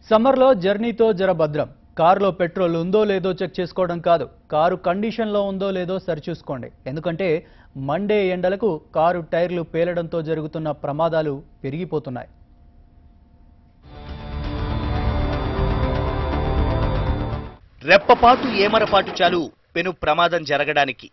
సమ్మర్లో జర్నీతో జర భద్రం కారులో పెట్రోల్ ఉందో లేదో చెక్ చేసుకోవడం కాదు కారు కండిషన్లో ఉందో లేదో సరిచూసుకోండి ఎందుకంటే మండే ఎండలకు కారు టైర్లు పేలడంతో జరుగుతున్న ప్రమాదాలు పెరిగిపోతున్నాయి రెప్పపాటు ఏమరపాటు చాలు పెను ప్రమాదం జరగడానికి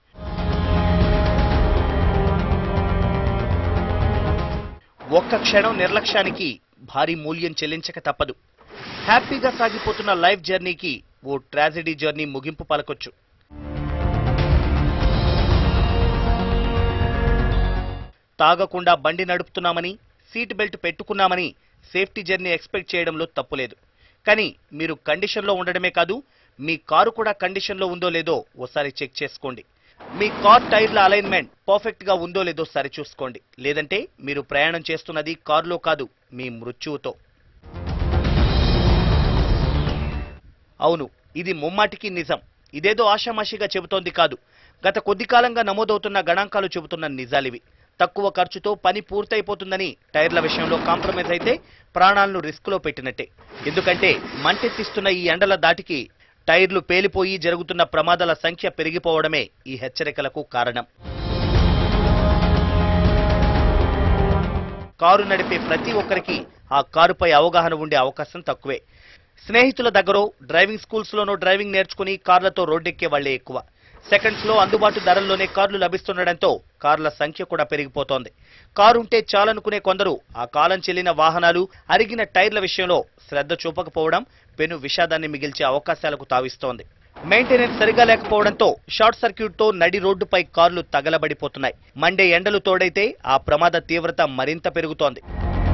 ఒక్క క్షణం నిర్లక్ష్యానికి భారీ మూల్యం చెల్లించక తప్పదు హ్యాపీగా సాగిపోతున్న లైఫ్ జర్నీకి ఓ ట్రాజెడీ జర్నీ ముగింపు పలకొచ్చు తాగకుండా బండి నడుపుతున్నామని సీట్ బెల్ట్ పెట్టుకున్నామని సేఫ్టీ జర్నీ ఎక్స్పెక్ట్ చేయడంలో తప్పులేదు కానీ మీరు కండిషన్లో ఉండడమే కాదు మీ కారు కూడా కండిషన్లో ఉందో లేదో ఓసారి చెక్ చేసుకోండి మీ కార్ టైర్ల అలైన్మెంట్ పర్ఫెక్ట్ గా ఉందో లేదో సరిచూసుకోండి లేదంటే మీరు ప్రయాణం చేస్తున్నది కారులో కాదు మీ మృత్యువుతో అవును ఇది ముమ్మాటికి నిజం ఇదేదో ఆషామాషిగా చెబుతోంది కాదు గత కొద్ది కాలంగా నమోదవుతున్న గణాంకాలు చెబుతున్న నిజాలివి తక్కువ ఖర్చుతో పని పూర్తయిపోతుందని టైర్ల విషయంలో కాంప్రమైజ్ అయితే ప్రాణాలను రిస్క్లో పెట్టినట్టే ఎందుకంటే మంటెత్తిస్తున్న ఈ ఎండల దాటికి టైర్లు పేలిపోయి జరుగుతున్న ప్రమాదాల సంఖ్య పెరిగిపోవడమే ఈ హెచ్చరికలకు కారణం కారు నడిపే ప్రతి ఒక్కరికి ఆ కారుపై అవగాహన ఉండే అవకాశం తక్కువే స్నేహితుల దగ్గరో డ్రైవింగ్ స్కూల్స్లోనో డ్రైవింగ్ నేర్చుకుని కార్లతో రోడ్డెక్కే వాళ్లే ఎక్కువ సెకండ్స్ లో అందుబాటు ధరల్లోనే కార్లు లభిస్తుండటంతో కార్ల సంఖ్య కూడా పెరిగిపోతోంది కారు ఉంటే చాలనుకునే కొందరు ఆ కాలం చెల్లిన వాహనాలు అరిగిన టైర్ల విషయంలో శ్రద్ధ చూపకపోవడం పెను విషాదాన్ని మిగిల్చే అవకాశాలకు తావిస్తోంది మెయింటెనెన్స్ సరిగా లేకపోవడంతో షార్ట్ సర్క్యూట్ తో నడి రోడ్డుపై కార్లు తగలబడిపోతున్నాయి మండే ఎండలు తోడైతే ఆ ప్రమాద తీవ్రత మరింత పెరుగుతోంది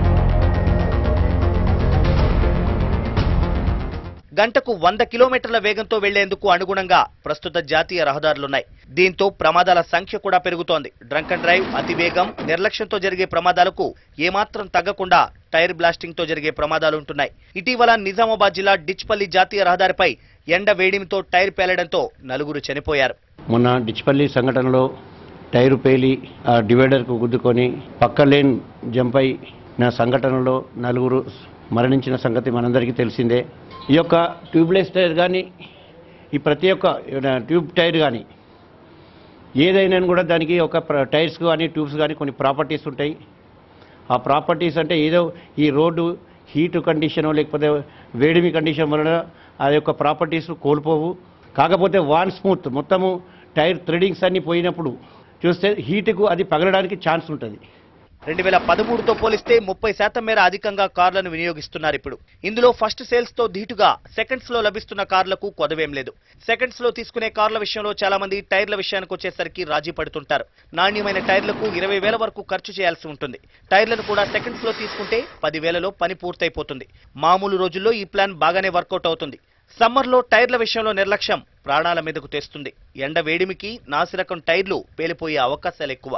గంటకు వంద కిలోమీటర్ల వేగంతో వెళ్లేందుకు అనుగుణంగా ప్రస్తుత జాతీయ రహదారులున్నాయి దీంతో ప్రమాదాల సంఖ్య కూడా పెరుగుతోంది డ్రంక్ అండ్ డ్రైవ్ అతివేగం నిర్లక్ష్యంతో జరిగే ప్రమాదాలకు ఏమాత్రం తగ్గకుండా టైర్ బ్లాస్టింగ్ తో జరిగే ప్రమాదాలుంటున్నాయి ఇటీవల నిజామాబాద్ జిల్లా డిచ్పల్లి జాతీయ రహదారిపై ఎండ వేడిమితో టైర్ పేలడంతో నలుగురు చనిపోయారు మొన్న డిచ్పల్లి సంఘటనలో టైరు పేలి ఆ డివైడర్కు గుద్దుకొని పక్క లేన్ జంప్ అయిన సంఘటనలో నలుగురు మరణించిన సంగతి మనందరికీ తెలిసిందే ఈ యొక్క ట్యూబ్లెస్ టైర్ కానీ ఈ ప్రతి ఒక్క ట్యూబ్ టైర్ కానీ ఏదైనా కూడా దానికి ఒక ప్ర- టైర్స్ కానీ ట్యూబ్స్ కానీ కొన్ని ప్రాపర్టీస్ ఉంటాయి ఆ ప్రాపర్టీస్ అంటే ఏదో ఈ రోడ్డు హీట్ కండిషను లేకపోతే వేడిమి కండిషన్ వలన ఆ యొక్క ప్రాపర్టీస్ కోల్పోవు కాకపోతే వాన్ స్మూత్ మొత్తము టైర్ థ్రెడింగ్స్ అన్ని పోయినప్పుడు చూస్తే హీట్కు అది పగలడానికి ఛాన్స్ ఉంటుంది రెండు వేల పదమూడుతో పోలిస్తే ముప్పై శాతం మేర అధికంగా కార్లను వినియోగిస్తున్నారు ఇప్పుడు ఇందులో ఫస్ట్ సేల్స్ తో ధీటుగా సెకండ్స్ లో లభిస్తున్న కార్లకు కొదవేం లేదు సెకండ్స్ లో తీసుకునే కార్ల విషయంలో చాలా మంది టైర్ల విషయానికి వచ్చేసరికి రాజీ పడుతుంటారు నాణ్యమైన టైర్లకు ఇరవై వేల వరకు ఖర్చు చేయాల్సి ఉంటుంది టైర్లను కూడా సెకండ్స్ లో తీసుకుంటే పది వేలలో పని పూర్తయిపోతుంది మామూలు రోజుల్లో ఈ ప్లాన్ బాగానే వర్కౌట్ అవుతుంది సమ్మర్లో టైర్ల విషయంలో నిర్లక్ష్యం ప్రాణాల మీదకు తెస్తుంది ఎండ వేడిమికి నాసిరకం టైర్లు పేలిపోయే అవకాశాలు ఎక్కువ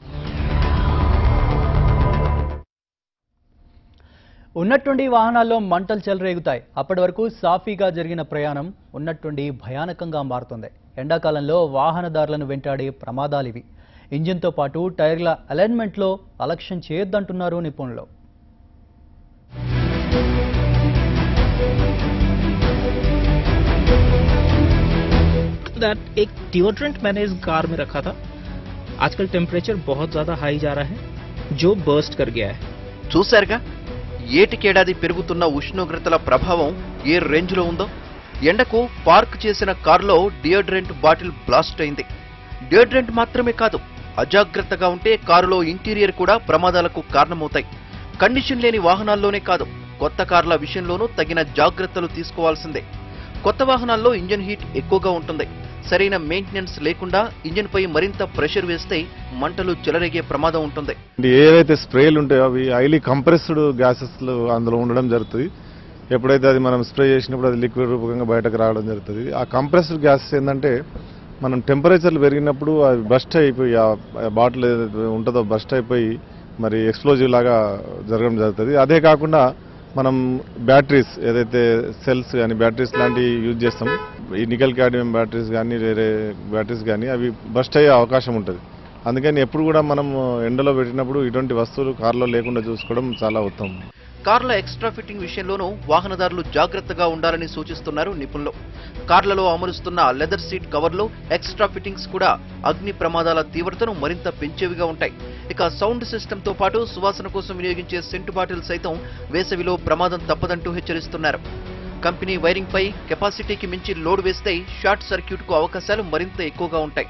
ఉన్నట్టుండి వాహనాల్లో మంటలు చెలరేగుతాయి అప్పటి వరకు సాఫీగా జరిగిన ప్రయాణం ఉన్నట్టుండి భయానకంగా మారుతుంది ఎండాకాలంలో వాహనదారులను వెంటాడే ప్రమాదాలు ఇవి ఇంజిన్తో పాటు టైర్ల అలైన్మెంట్లో అలక్ష్యం చేయొద్దంటున్నారు నిపుణులు दैट एक डिओड्रेंट मैंने इस कार में रखा था आजकल टेम्परेचर बहुत ज्यादा हाई जा रहा है जो बर्स्ट कर गया है చూశారుగా ఏటికేడాది పెరుగుతున్న ఉష్ణోగ్రతల ప్రభావం ఏ రేంజ్లో ఉందో ఎండకు పార్క్ చేసిన కారులో డియోడ్రెంట్ బాటిల్ బ్లాస్ట్ అయింది డియోడ్రెంట్ మాత్రమే కాదు అజాగ్రత్తగా ఉంటే కారులో ఇంటీరియర్ కూడా ప్రమాదాలకు కారణమవుతాయి కండిషన్ లేని వాహనాల్లోనే కాదు కొత్త కార్ల విషయంలోనూ తగిన జాగ్రత్తలు తీసుకోవాల్సిందే కొత్త వాహనాల్లో ఇంజన్ హీట్ ఎక్కువగా ఉంటుంది సరైన మెయింటెనెన్స్ లేకుండా ఇంజన్ పై మరింత ప్రెషర్ వేస్తే మంటలు చెలరేగే ప్రమాదం ఉంటుంది ఇది ఏవైతే స్ప్రేలు ఉంటాయో అవి హైలీ కంప్రెస్డ్ గ్యాసెస్ అందులో ఉండడం జరుగుతుంది ఎప్పుడైతే అది మనం స్ప్రే చేసినప్పుడు అది లిక్విడ్ రూపకంగా బయటకు రావడం జరుగుతుంది ఆ కంప్రెస్డ్ గ్యాసెస్ ఏంటంటే మనం టెంపరేచర్లు పెరిగినప్పుడు అవి బస్ట్ అయిపోయి ఆ బాటిల్ ఏదైతే ఉంటుందో బస్ట్ అయిపోయి మరి ఎక్స్ప్లోజివ్ లాగా జరగడం జరుగుతుంది అదే కాకుండా మనం బ్యాటరీస్ ఏదైతే సెల్స్ కానీ బ్యాటరీస్ లాంటివి యూజ్ చేస్తాం ఈ నికల్ క్యాడియం బ్యాటరీస్ కానీ వేరే బ్యాటరీస్ కానీ అవి బస్ట్ అయ్యే అవకాశం ఉంటుంది అందుకని ఎప్పుడు కూడా మనం ఎండలో పెట్టినప్పుడు ఇటువంటి వస్తువులు కార్లో లేకుండా చూసుకోవడం చాలా ఉత్తమం కార్ల ఎక్స్ట్రా ఫిట్టింగ్ విషయంలోనూ వాహనదారులు జాగ్రత్తగా ఉండాలని సూచిస్తున్నారు నిపుణులు కార్లలో అమరుస్తున్న లెదర్ సీట్ కవర్లు ఎక్స్ట్రా ఫిట్టింగ్స్ కూడా అగ్ని ప్రమాదాల తీవ్రతను మరింత పెంచేవిగా ఉంటాయి ఇక సౌండ్ సిస్టమ్ తో పాటు సువాసన కోసం వినియోగించే సెంటు బాటిల్ సైతం వేసవిలో ప్రమాదం తప్పదంటూ హెచ్చరిస్తున్నారు కంపెనీ వైరింగ్ పై కెపాసిటీకి మించి లోడ్ వేస్తే షార్ట్ సర్క్యూట్ కు అవకాశాలు మరింత ఎక్కువగా ఉంటాయి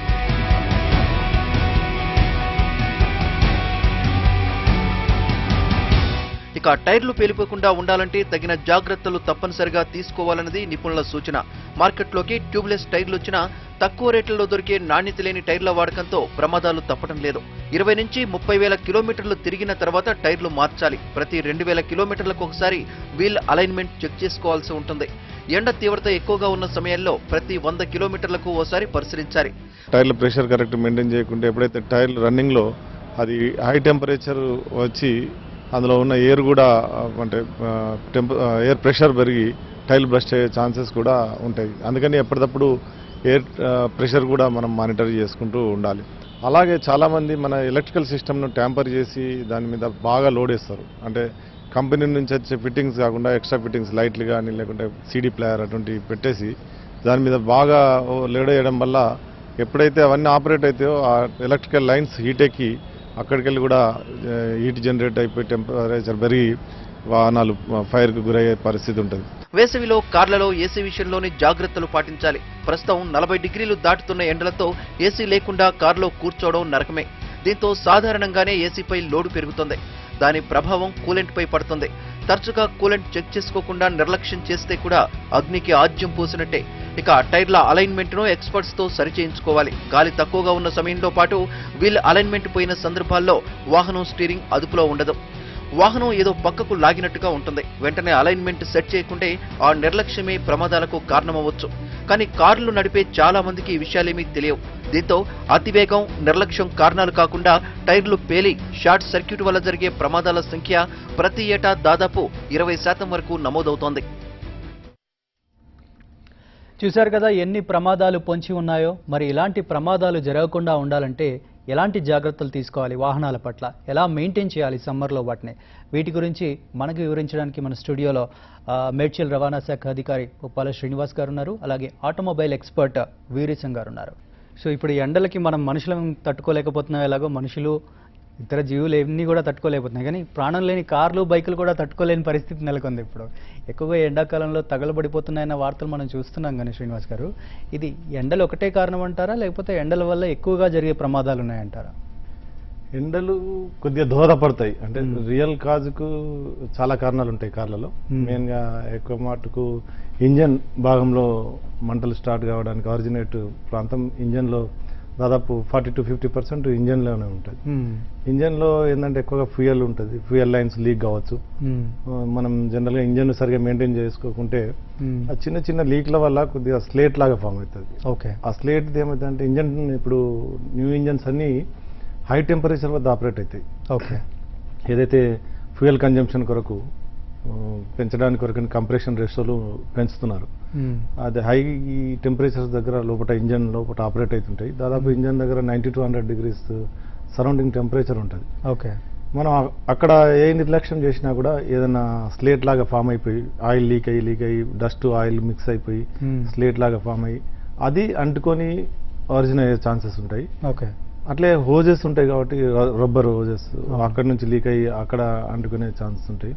ఇక టైర్లు పేలిపోకుండా ఉండాలంటే తగిన జాగ్రత్తలు తప్పనిసరిగా తీసుకోవాలన్నది నిపుణుల సూచన మార్కెట్లోకి ట్యూబ్లెస్ టైర్లు వచ్చినా తక్కువ రేట్లలో దొరికే నాణ్యత లేని టైర్ల వాడకంతో ప్రమాదాలు తప్పడం లేదు ఇరవై నుంచి ముప్పై వేల కిలోమీటర్లు తిరిగిన తర్వాత టైర్లు మార్చాలి ప్రతి రెండు వేల కిలోమీటర్లకు ఒకసారి వీల్ అలైన్మెంట్ చెక్ చేసుకోవాల్సి ఉంటుంది ఎండ తీవ్రత ఎక్కువగా ఉన్న సమయంలో ప్రతి వంద కిలోమీటర్లకు ఓసారి పరిశీలించాలి టైర్ల ప్రెషర్ కరెక్ట్ మెయింటైన్ చేయకుంటే ఎప్పుడైతే టైర్లు రన్నింగ్లో అది హై టెంపరేచర్ వచ్చి అందులో ఉన్న ఎయిర్ కూడా ఆ, అంటే టెంప ఎయిర్ ప్రెషర్ పెరిగి టైర్లు బ్రష్ అయ్యే ఛాన్సెస్ కూడా ఉంటాయి అందుకని ఎప్పటికప్పుడు ఎయిర్ ప్రెషర్ కూడా మనం మానిటర్ చేసుకుంటూ ఉండాలి అలాగే చాలామంది మన ఎలక్ట్రికల్ సిస్టమ్ను ట్యాంపర్ చేసి దాని మీద బాగా లోడ్ వేస్తారు అంటే కంపెనీ నుంచి వచ్చే ఫిట్టింగ్స్ కాకుండా ఎక్స్ట్రా ఫిట్టింగ్స్ లైట్లు కానీ లేకుంటే సీడీ ప్లేయర్ అటువంటివి పెట్టేసి దాని మీద బాగా లోడ్ వేయడం వల్ల ఎప్పుడైతే అవన్నీ ఆపరేట్ అవుతాయో ఆ ఎలక్ట్రికల్ లైన్స్ హీట్ ఎక్కి అక్కడికి వెళ్ళి కూడా హీట్ జనరేట్ అయిపోయి టెంపరేచర్ పెరిగి వాహనాలు ఫైర్కి గురయ్యే పరిస్థితి ఉంటుంది వేసవిలో కార్లలో ఏసీ విషయంలోని జాగ్రత్తలు పాటించాలి ప్రస్తుతం నలభై డిగ్రీలు దాటుతున్న ఎండలతో ఏసీ లేకుండా కారులో కూర్చోవడం నరకమే దీంతో సాధారణంగానే ఏసీపై లోడు పెరుగుతుంది దాని ప్రభావం కూలెంట్ పై పడుతుంది తరచుగా కూలెంట్ చెక్ చేసుకోకుండా నిర్లక్ష్యం చేస్తే కూడా అగ్నికి ఆజ్యం పూసినట్టే ఇక టైర్ల అలైన్మెంట్ ను ఎక్స్పర్ట్స్ తో సరిచేయించుకోవాలి గాలి తక్కువగా ఉన్న సమయంలో పాటు వీల్ అలైన్మెంట్ పోయిన సందర్భాల్లో వాహనం స్టీరింగ్ అదుపులో ఉండదు వాహనం ఏదో పక్కకు లాగినట్టుగా ఉంటుంది వెంటనే అలైన్మెంట్ సెట్ చేయకుంటే ఆ నిర్లక్ష్యమే ప్రమాదాలకు కారణమవ్వచ్చు కానీ కార్లు నడిపే చాలా మందికి ఈ విషయాలేమీ తెలియవు దీంతో అతివేగం నిర్లక్ష్యం కారణాలు కాకుండా టైర్లు పేలి షార్ట్ సర్క్యూట్ వల్ల జరిగే ప్రమాదాల సంఖ్య ప్రతి ఏటా దాదాపు ఇరవై శాతం వరకు నమోదవుతోంది చూశారు కదా ఎన్ని ప్రమాదాలు పొంచి ఉన్నాయో మరి ఇలాంటి ప్రమాదాలు జరగకుండా ఉండాలంటే ఎలాంటి జాగ్రత్తలు తీసుకోవాలి వాహనాల పట్ల ఎలా మెయింటైన్ చేయాలి సమ్మర్లో వాటిని వీటి గురించి మనకు వివరించడానికి మన స్టూడియోలో ఆ, మేడ్చల్ రవాణా శాఖ అధికారి ఉప్పాల శ్రీనివాస్ గారు ఉన్నారు అలాగే ఆటోమొబైల్ ఎక్స్పర్ట్ వీరేశం గారు ఉన్నారు సో ఇప్పుడు ఈ ఎండలకి మనం మనుషులను తట్టుకోలేకపోతున్నాం ఎలాగో మనుషులు ఇతర జీవులు ఎన్ని కూడా తట్టుకోలేకపోతున్నాయి కానీ ప్రాణం లేని కార్లు బైకులు కూడా తట్టుకోలేని పరిస్థితి నెలకొంది ఇప్పుడు ఎక్కువగా ఎండాకాలంలో తగలబడిపోతున్నాయన్న వార్తలు మనం చూస్తున్నాం కానీ శ్రీనివాస్ గారు ఇది ఎండలు ఒకటే కారణం అంటారా లేకపోతే ఎండల వల్ల ఎక్కువగా జరిగే ప్రమాదాలు ఉన్నాయంటారా ఎండలు కొద్దిగా దోహదపడతాయి అంటే మ్మ్. రియల్ కాజుకు చాలా కారణాలు ఉంటాయి కార్లలో మ్మ్. మెయిన్గా ఎక్కువ మటుకు ఇంజన్ భాగంలో మంటలు స్టార్ట్ కావడానికి ఆరిజినేట్ ప్రాంతం ఇంజన్లో దాదాపు ఫార్టీ టు ఫిఫ్టీ పర్సెంట్ ఇంజన్లోనే ఉంటుంది ఇంజన్లో ఏంటంటే ఎక్కువగా ఫ్యూయల్ ఉంటుంది ఫ్యూయల్ లైన్స్ లీక్ కావచ్చు ఆ, మనం జనరల్గా ఇంజన్ సరిగా మెయింటైన్ చేసుకోకుంటే ఆ చిన్న చిన్న లీక్ల వల్ల కొద్దిగా స్లేట్ లాగా ఫామ్ అవుతుంది ఓకే ఆ స్లేట్ ఏమవుతుందంటే ఇంజన్ ఇప్పుడు న్యూ ఇంజన్స్ అన్నీ హై టెంపరేచర్ వద్ద ఆపరేట్ అవుతాయి ఓకే ఏదైతే ఫ్యూయల్ కన్జంప్షన్ కొరకు ఆ, పెంచడానికి కొరకు కంప్రెషన్ రేషోలు పెంచుతున్నారు అది హై టెంపరేచర్స్ దగ్గర లోపల ఇంజన్ లోపల ఆపరేట్ అవుతుంటాయి దాదాపు ఇంజన్ దగ్గర ninety to hundred degrees surrounding temperature ఉంటుంది ఓకే మనం అ- అక్కడ ఏ నిర్లక్ష్యం చేసినా కూడా ఏదైనా స్లేట్ లాగా ఫామ్ అయిపోయి ఆయిల్ లీక్ అయ్యి లీక్ అయ్యి డస్ట్ ఆయిల్ మిక్స్ అయిపోయి Hmm. స్లేట్ లాగా ఫామ్ అయ్యి అది అంటుకొని ఒరిజిన్ అయ్యే ఛాన్సెస్ ఉంటాయి ఓకే అట్లే హోజెస్ ఉంటాయి కాబట్టి రబ్బర్ హోజెస్ అక్కడ నుంచి లీక్ అయ్యి అక్కడ అంటుకునే ఛాన్సెస్ ఉంటాయి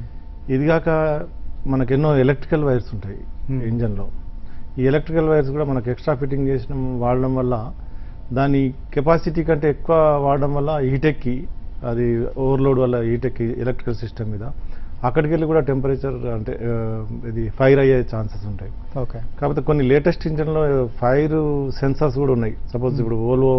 ఇది కాక మనకు ఎన్నో ఎలక్ట్రికల్ వైర్స్ ఉంటాయి Hmm. ఇంజన్లో ఈ ఎలక్ట్రికల్ వైర్స్ కూడా మనకు ఎక్స్ట్రా ఫిట్టింగ్ చేసిన వాడడం వల్ల దాని కెపాసిటీ కంటే ఎక్కువ వాడడం వల్ల హీట్ ఎక్కి అది ఓవర్లోడ్ వల్ల హీట్ ఎక్కి ఎలక్ట్రికల్ సిస్టమ్ మీద అక్కడికి వెళ్ళి కూడా టెంపరేచర్ అంటే ఆ, ఇది ఫైర్ అయ్యే ఛాన్సెస్ ఉంటాయి ఓకే కాకపోతే కొన్ని లేటెస్ట్ ఇంజన్లో ఫైర్ సెన్సార్స్ కూడా ఉన్నాయి సపోజ్ ఇప్పుడు ఓల్వో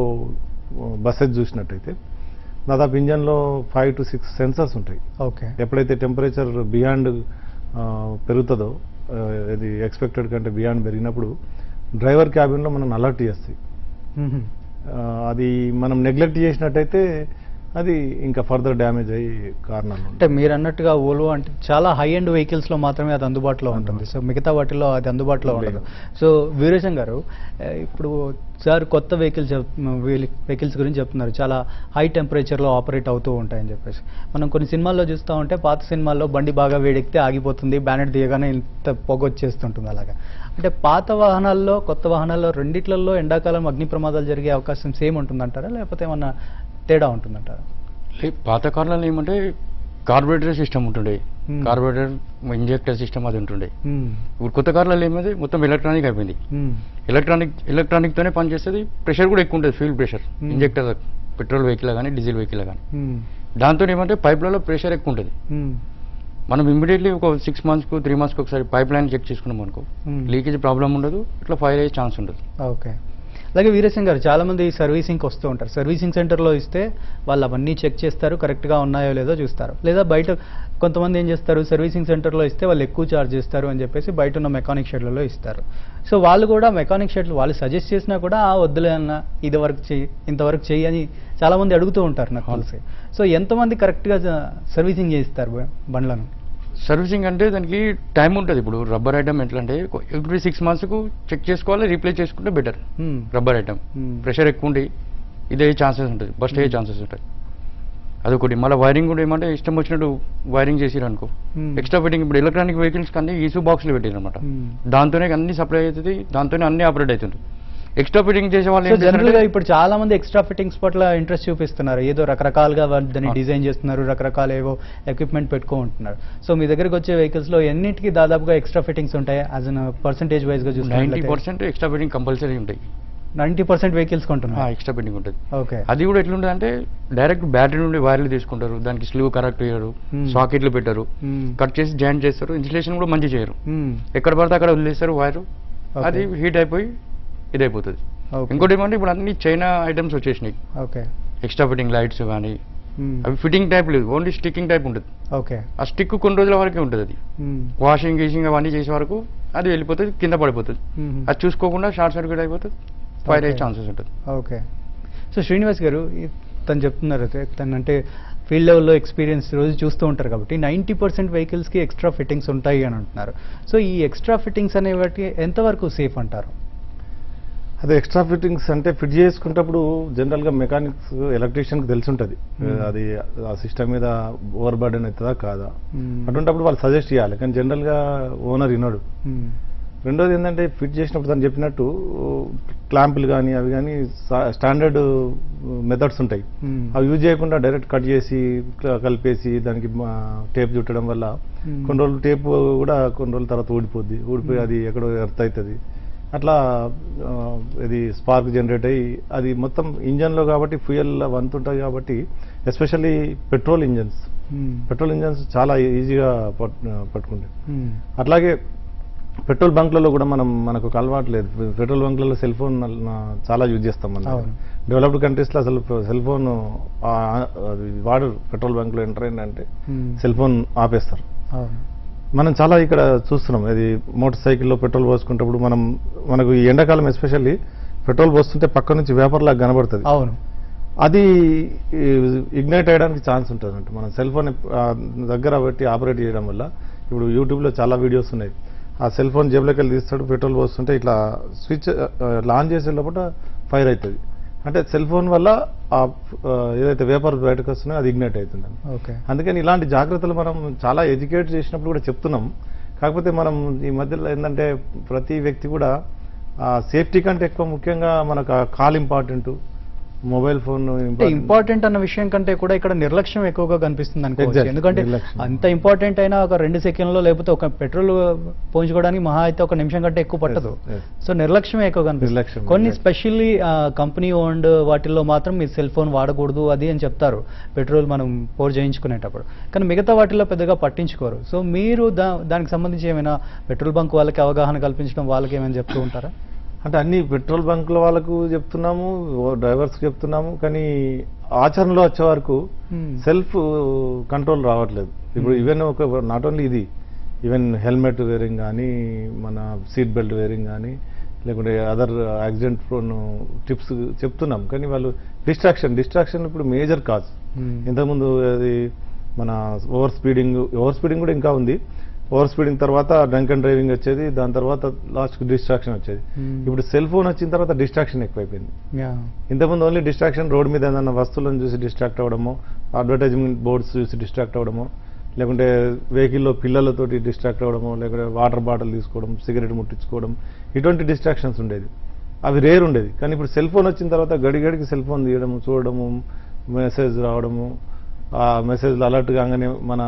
బస్సెస్ చూసినట్టయితే దాదాపు ఇంజన్లో ఫైవ్ టు సిక్స్ సెన్సార్స్ ఉంటాయి ఓకే ఎప్పుడైతే టెంపరేచర్ బియాండ్ పెరుగుతుందో ఆ, ఇది ఎక్స్పెక్టెడ్ కంటే బియాండ్ పెరిగినప్పుడు డ్రైవర్ క్యాబిన్లో మనం అలర్ట్ చేస్తాయి ఆ, అది మనం నెగ్లెక్ట్ చేసినట్టయితే అది ఇంకా ఫర్దర్ డ్యామేజ్ అయ్యి కారణాలు అంటే మీరు అన్నట్టుగా ఓల్వో అంటే చాలా హై ఎండ్ వెహికల్స్ లో మాత్రమే అది అందుబాటులో ఉంటుంది సో మిగతా వాటిలో అది అందుబాటులో ఉండదు సో వీరేశం గారు ఆ, ఇప్పుడు సార్ కొత్త వెహికల్స్ వెహికల్స్ గురించి చెప్తున్నారు చాలా హై టెంపరేచర్లో ఆపరేట్ అవుతూ ఉంటాయని చెప్పేసి మనం కొన్ని సినిమాల్లో చూస్తూ ఉంటే పాత సినిమాల్లో బండి బాగా వేడెక్కితే ఆగిపోతుంది బ్యానెట్ తీయగానే ఇంత పొగ వచ్చేస్తుంటుంది అలాగా అంటే పాత వాహనాల్లో కొత్త వాహనాల్లో రెండిట్లలో ఎండాకాలం అగ్ని ప్రమాదాలు జరిగే అవకాశం సేమ్ ఉంటుందంటారా లేకపోతే ఏమన్నా తేడా ఉంటుందంటారా లే- పాత కార్లలో ఏమంటే కార్బొరేటర్ సిస్టమ్ ఉంటుండే Hmm. కార్బొరేటర్ ఇంజెక్టర్ సిస్టమ్ అది ఉంటుండే మ్మ్. ఇప్పుడు కొత్త కార్లలో ఏమైంది మొత్తం ఎలక్ట్రానిక్ అయిపోయింది మ్మ్. ఎలక్ట్రానిక్ ఎలక్ట్రానిక్ తోనే పనిచేస్తుంది ప్రెషర్ కూడా ఎక్కువ ఉంటుంది fuel pressure Hmm. Injector petrol vehicle కానీ డీజిల్ వెహికల్ కానీ మ్మ్. దాంతో ఏమంటే పైప్లలో ప్రెషర్ ఎక్కువ ఉంటుంది మ్మ్. మనం ఇమీడియట్లీ ఒక సిక్స్ మంత్స్కు త్రీ మంత్స్కి ఒకసారి పైప్ లైన్ చెక్ చేసుకున్నాం అనుకో Hmm. లీకేజ్ ప్రాబ్లం ఉండదు ఇట్లా ఫైర్ అయ్యే ఛాన్స్ ఉండదు ఓకే అలాగే వీరేశం గారు చాలా మంది సర్వీసింగ్కి వస్తూ ఉంటారు సర్వీసింగ్ సెంటర్లో ఇస్తే వాళ్ళు అవన్నీ చెక్ చేస్తారు కరెక్ట్గా ఉన్నాయో లేదో చూస్తారు లేదా బయట కొంతమంది ఏం చేస్తారు సర్వీసింగ్ సెంటర్లో ఇస్తే వాళ్ళు ఎక్కువ ఛార్జ్ చేస్తారు అని చెప్పేసి బయట ఉన్న మెకానిక్ షెడ్లలో ఇస్తారు సో వాళ్ళు కూడా మెకానిక్ షెడ్లు వాళ్ళు సజెస్ట్ చేసినా కూడా "ఆ, వద్దులే అన్న ఇది వరకు చెయ్యి ఇంతవరకు చెయ్యి అని చాలా మంది అడుగుతూ ఉంటారు నాకు తెలిసి సో ఎంతమంది కరెక్ట్గా సర్వీసింగ్ చేయిస్తారు బ- బండ్లను సర్వీసింగ్ అంటే దానికి టైం ఉంటుంది ఇప్పుడు రబ్బర్ ఐటమ్ ఎట్లా అంటే ఎవ్రీ సిక్స్ మంత్స్కు చెక్ చేసుకోవాలి రీప్లేస్ చేసుకుంటే better Hmm. Rubber item Hmm. Pressure ఎక్కువ ఉండి ఇదే ఛాన్సెస్ ఉంటుంది బస్ట్ అయ్యే ఛాన్సెస్ ఉంటాయి అదొకటి మళ్ళీ వైరింగ్ కూడా ఏమంటే ఇష్టం వచ్చినట్టు వైరింగ్ చేసిరు అనుకో Hmm. ఎక్స్ట్రా ఫిట్టింగ్ ఇప్పుడు ఎలక్ట్రానిక్ వెహికల్స్ కన్నీ ఈసూ బాక్స్లో పెట్టారు అనమాట Hmm. దాంతోనే అన్ని సప్లై అవుతుంది దాంతోనే అన్ని ఆపరేట్ అవుతుంది ఎక్స్ట్రా ఫిట్టింగ్ చేసే వాళ్ళు సో ఏం జనరల్ గా చేస్తారంటే- ఇప్పుడు చాలా మంది ఎక్స్ట్రా ఫిట్టింగ్స్ పట్ల ఇంట్రెస్ట్ చూపిస్తున్నారు ఏదో రకరకాలుగా వాళ్ళు దాన్ని ఆ. డిజైన్ చేస్తున్నారు రకరకాల ఏవో ఎక్విప్మెంట్ పెట్టుకుంటున్నారు సో మీ దగ్గరికి వచ్చే వెహికల్స్ లో ఎన్నిటికి దాదాపుగా ఎక్స్ట్రా ఫిట్టింగ్స్ ఉంటాయి యాజ్ అన్ పర్సంటేజ్ వైజ్ గా నైంటీ చూసుకుంటే పర్సెంట్ ఎక్స్ట్రా ఫిట్టింగ్ కంపల్సరీ ఉంటాయి నైన్టీ పర్సెంట్ వెహికల్స్ కొంటున్నారు ఎక్స్ట్రా ఫిట్టింగ్ ఉంటుంది ఓకే అది కూడా ఎట్లుంటుంది అంటే డైరెక్ట్ బ్యాటరీ నుండి వైర్లు తీసుకుంటారు దానికి స్లీవ్ కరెక్ట్ చేయరు Hmm. సాకెట్లు పెట్టరు కట్ చేసి జాయింట్ చేస్తారు ఇన్సులేషన్ కూడా మంచి చేయరు ఎక్కడ పడితే అక్కడ వదిలేస్తారు వైర్ Okay. అది హీట్ అయిపోయి ఇదైపోతుంది ఇంకోటి ఏమంటే ఇప్పుడు అన్ని చైనా ఐటమ్స్ వచ్చేసినాయి ఓకే ఎక్స్ట్రా ఫిట్టింగ్ లైట్స్ కానీ అవి ఫిట్టింగ్ టైప్ లేదు ఓన్లీ స్టిక్కింగ్ టైప్ ఉంటుంది ఓకే ఆ స్టిక్ కొన్ని రోజుల వరకే ఉంటుంది అది వాషింగ్ గీషింగ్ అవన్నీ చేసే వరకు అది వెళ్ళిపోతుంది కింద పడిపోతుంది అది చూసుకోకుండా షార్ట్ సర్క్యూట్ అయిపోతుంది ఫైర్ అయ్యే Okay. ఛాన్సెస్ ఉంటుంది ఓకే సో శ్రీనివాస్ గారు ఈ- తను చెప్తున్నారు అయితే, తను అంటే ఫీల్డ్ లెవెల్లో ఎక్స్పీరియన్స్ రోజు చూస్తూ ఉంటారు కాబట్టి నైంటీ పర్సెంట్ వెహికల్స్కి ఎక్స్ట్రా ఫిట్టింగ్స్ ఉంటాయి అని అంటున్నారు సో ఈ ఎక్స్ట్రా ఫిట్టింగ్స్ అనేవి ఎంతవరకు సేఫ్ అంటారు అదే ఎక్స్ట్రా ఫిట్టింగ్స్ అంటే ఫిట్ చేసుకున్నప్పుడు జనరల్గా మెకానిక్స్ ఎలక్ట్రీషియన్కి తెలిసి ఉంటుంది Hmm. అది ఆ సిస్టమ్ మీద ఓవర్ బర్డెన్ అవుతుందా కాదా Hmm. అటువంటిప్పుడు వాళ్ళు సజెస్ట్ చేయాలి కానీ జనరల్గా ఓనర్ వినడు మ్మ్. రెండోది ఏంటంటే ఫిట్ చేసినప్పుడు తను చెప్పినట్టు క్లాంపులు కానీ అవి కానీ స్టాండర్డ్ మెథడ్స్ ఉంటాయి మ్మ్. అవి యూజ్ చేయకుండా డైరెక్ట్ కట్ చేసి క- కలిపేసి దానికి టేప్ చుట్టడం వల్ల Hmm. కొన్ని రోజులు టేప్ కూడా కొన్ని రోజుల తర్వాత ఊడిపోద్ది ఊడిపోయి అది ఎక్కడో ఎర్త్ అవుతుంది అట్లా ఆ, ఇది స్పార్క్ జనరేట్ అయ్యి అది మొత్తం ఇంజన్లో కాబట్టి ఫ్యూయల్ వంతు ఉంటుంది కాబట్టి ఎస్పెషల్లీ పెట్రోల్ ఇంజన్స్ మ్మ్. పెట్రోల్ ఇంజన్స్ చాలా ఈజీగా పట్ పట్టుకుంటాయి మ్మ్. అట్లాగే పెట్రోల్ బంక్లలో కూడా మనం మనకు ఒక అలవాటు లేదు పెట్రోల్ బంక్లలో సెల్ ఫోన్ చాలా యూజ్ చేస్తాం మనం అవును. డెవలప్డ్ కంట్రీస్లో అసలు సెల్ ఫోన్ వాడరు పెట్రోల్ బంక్లో ఎంటర్ అయిందంటే మ్మ్. సెల్ ఫోన్ ఆపేస్తారు అవును మనం చాలా ఇక్కడ చూస్తున్నాం ఇది మోటార్ సైకిల్లో పెట్రోల్ పోసుకుంటప్పుడు మనం మనకు ఈ ఎండాకాలం ఎస్పెషల్లీ పెట్రోల్ పోస్తుంటే పక్క నుంచి వేపర్ లాగా కనబడుతుంది అవును అది ఇగ్నైట్ అయ్యడానికి ఛాన్స్ ఉంటుంది అంటే మనం సెల్ ఫోన్ దగ్గర పెట్టి ఆపరేట్ చేయడం వల్ల ఇప్పుడు యూట్యూబ్లో చాలా వీడియోస్ ఉన్నాయి ఆ సెల్ ఫోన్ జేబులోకి వెళ్ళి తీస్తాడు పెట్రోల్ పోస్తుంటే ఇట్లా స్విచ్ లాంచ్ చేసే లోపల ఫైర్ అవుతుంది అంటే సెల్ ఫోన్ వల్ల ఆ ఆ, ఏదైతే వేపర్ బయటకు వస్తున్నాయో అది ఇగ్నైట్ అవుతుంది ఓకే అందుకని ఇలాంటి జాగ్రత్తలు మనం చాలా ఎడ్యుకేట్ చేసినప్పుడు కూడా చెప్తున్నాం కాకపోతే మనం ఈ మధ్యలో ఏంటంటే ప్రతి వ్యక్తి కూడా సేఫ్టీ కంటే ఎక్కువ ముఖ్యంగా మనకు కాల్ ఇంపార్టెంట్ మొబైల్ ఫోన్ అంటే ఇంపార్టెంట్ అన్న విషయం కంటే కూడా ఇక్కడ నిర్లక్ష్యం ఎక్కువగా కనిపిస్తుంది అనుకోవచ్చు Exactly. ఎందుకంటే నిర్లక్ష్యం. అంత ఇంపార్టెంట్ అయినా ఒక రెండు సెకండ్లో లేకపోతే ఒక పెట్రోల్ పోయించుకోవడానికి మహా అయితే ఒక నిమిషం కంటే ఎక్కువ పట్టదు Yes, yes. సో నిర్లక్ష్యం ఎక్కువ కనిపిస్తుంది నిర్లక్ష్యం, కొన్ని exactly. స్పెషల్లీ కంపెనీ ఓన్డ్ వాటిల్లో మాత్రం మీ సెల్ ఫోన్ వాడకూడదు అది అని చెప్తారు పెట్రోల్ మనం పోర్ చేయించుకునేటప్పుడు కానీ మిగతా వాటిల్లో పెద్దగా పట్టించుకోరు సో మీరు దా దానికి సంబంధించి ఏమైనా పెట్రోల్ బంక్ వాళ్ళకి అవగాహన కల్పించడం వాళ్ళకి ఏమైనా చెప్తూ ఉంటారా అంటే అన్ని పెట్రోల్ బంకుల వాళ్ళకు చెప్తున్నాము డ్రైవర్స్ చెప్తున్నాము కానీ ఆచరణలో వచ్చే వరకు Hmm. సెల్ఫ్ కంట్రోల్ రావట్లేదు ఇప్పుడు ఈవెన్ ఒక నాట్ ఓన్లీ ఇది ఈవెన్ హెల్మెట్ వేరింగ్ కానీ మన సీట్ బెల్ట్ వేరింగ్ కానీ లేకుంటే అదర్ యాక్సిడెంట్ ప్రోన్ టిప్స్ చెప్తున్నాం కానీ వాళ్ళు డిస్ట్రాక్షన్ డిస్ట్రాక్షన్ ఇప్పుడు మేజర్ కాజ్ ఇంతకుముందు అది మన ఓవర్ స్పీడింగ్ ఓవర్ స్పీడింగ్ కూడా ఇంకా ఉంది ఓవర్ స్పీడింగ్ తర్వాత డ్రంక్ అండ్ డ్రైవింగ్ వచ్చేది దాని తర్వాత లాస్ట్కి డిస్ట్రాక్షన్ వచ్చేది Hmm. ఇప్పుడు సెల్ ఫోన్ వచ్చిన తర్వాత డిస్ట్రాక్షన్ ఎక్కువైపోయింది యా ఇంతకుముందు ఓన్లీ డిస్ట్రాక్షన్ రోడ్ మీద ఏదైనా వస్తువులను చూసి డిస్ట్రాక్ట్ అవ్వడము అడ్వర్టైజ్మెంట్ బోర్డ్స్ చూసి డిస్ట్రాక్ట్ అవ్వడము లేకుంటే వెహికల్లో పిల్లలతోటి డిస్ట్రాక్ట్ అవ్వడము లేకుంటే వాటర్ బాటిల్ తీసుకోవడం సిగరెట్ ముట్టించుకోవడం ఇటువంటి డిస్ట్రాక్షన్స్ ఉండేది అవి రేర్ ఉండేది కానీ ఇప్పుడు సెల్ ఫోన్ వచ్చిన తర్వాత గడి గడికి సెల్ ఫోన్ తీయడము చూడడము మెసేజ్ రావడము ఆ మెసేజ్లు అలర్ట్ కాగానే మన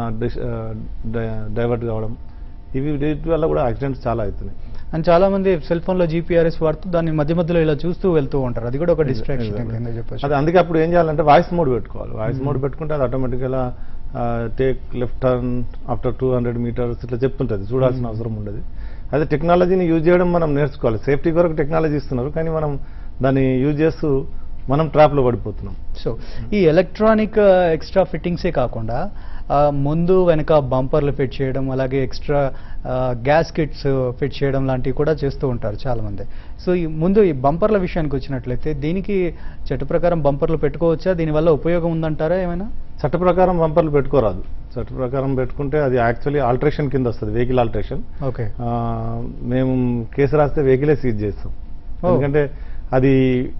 డైవర్ట్ కావడం ఇవి వీటి వల్ల కూడా యాక్సిడెంట్స్ చాలా అవుతున్నాయి అండ్ చాలా మంది సెల్ ఫోన్ లో జీపీఆర్ఎస్ వాడుతూ దాన్ని మధ్య మధ్యలో ఇలా చూస్తూ వెళ్తూ ఉంటారు అది కూడా ఒక డిస్ట్రాక్షన్ Exactly. కింద చెప్పొచ్చు అదే అందుకే అప్పుడు ఏం చేయాలంటే వాయిస్ మోడ్ పెట్టుకోవాలి వాయిస్ మోడ్ పెట్టుకుంటే అది ఆటోమేటిక్గా take left turn after two hundred metres ఇట్లా చెప్తుంటుంది చూడాల్సిన అవసరం ఉండదు అదే టెక్నాలజీని యూజ్ చేయడం మనం నేర్చుకోవాలి సేఫ్టీ కొరకు టెక్నాలజీ ఇస్తున్నారు కానీ మనం దాన్ని యూజ్ చేస్తూ మనం ట్రాప్లో పడిపోతున్నాం సో ఈ ఎలక్ట్రానిక్ ఎక్స్ట్రా ఫిట్టింగ్సే కాకుండా ఆ, ముందు వెనక బంపర్లు ఫిట్ చేయడం అలాగే ఎక్స్ట్రా గ్యాస్ కిట్స్ ఫిట్ చేయడం లాంటివి కూడా చేస్తూ ఉంటారు చాలా మంది సో ఈ ముందు ఈ బంపర్ల విషయానికి వచ్చినట్లయితే దీనికి చట్ట ప్రకారం బంపర్లు పెట్టుకోవచ్చా దీనివల్ల ఉపయోగం ఉందంటారా ఏమైనా చట్ట ప్రకారం బంపర్లు పెట్టుకోరాదు చట్ట ప్రకారం పెట్టుకుంటే అది యాక్చువల్లీ ఆల్టరేషన్ కింద వస్తుంది వెహికల్ ఆల్టరేషన్ ఓకే ఆ, మేము కేసు రాస్తే వెహికలే సీజ్ చేస్తాం ఓ. ఎందుకంటే అది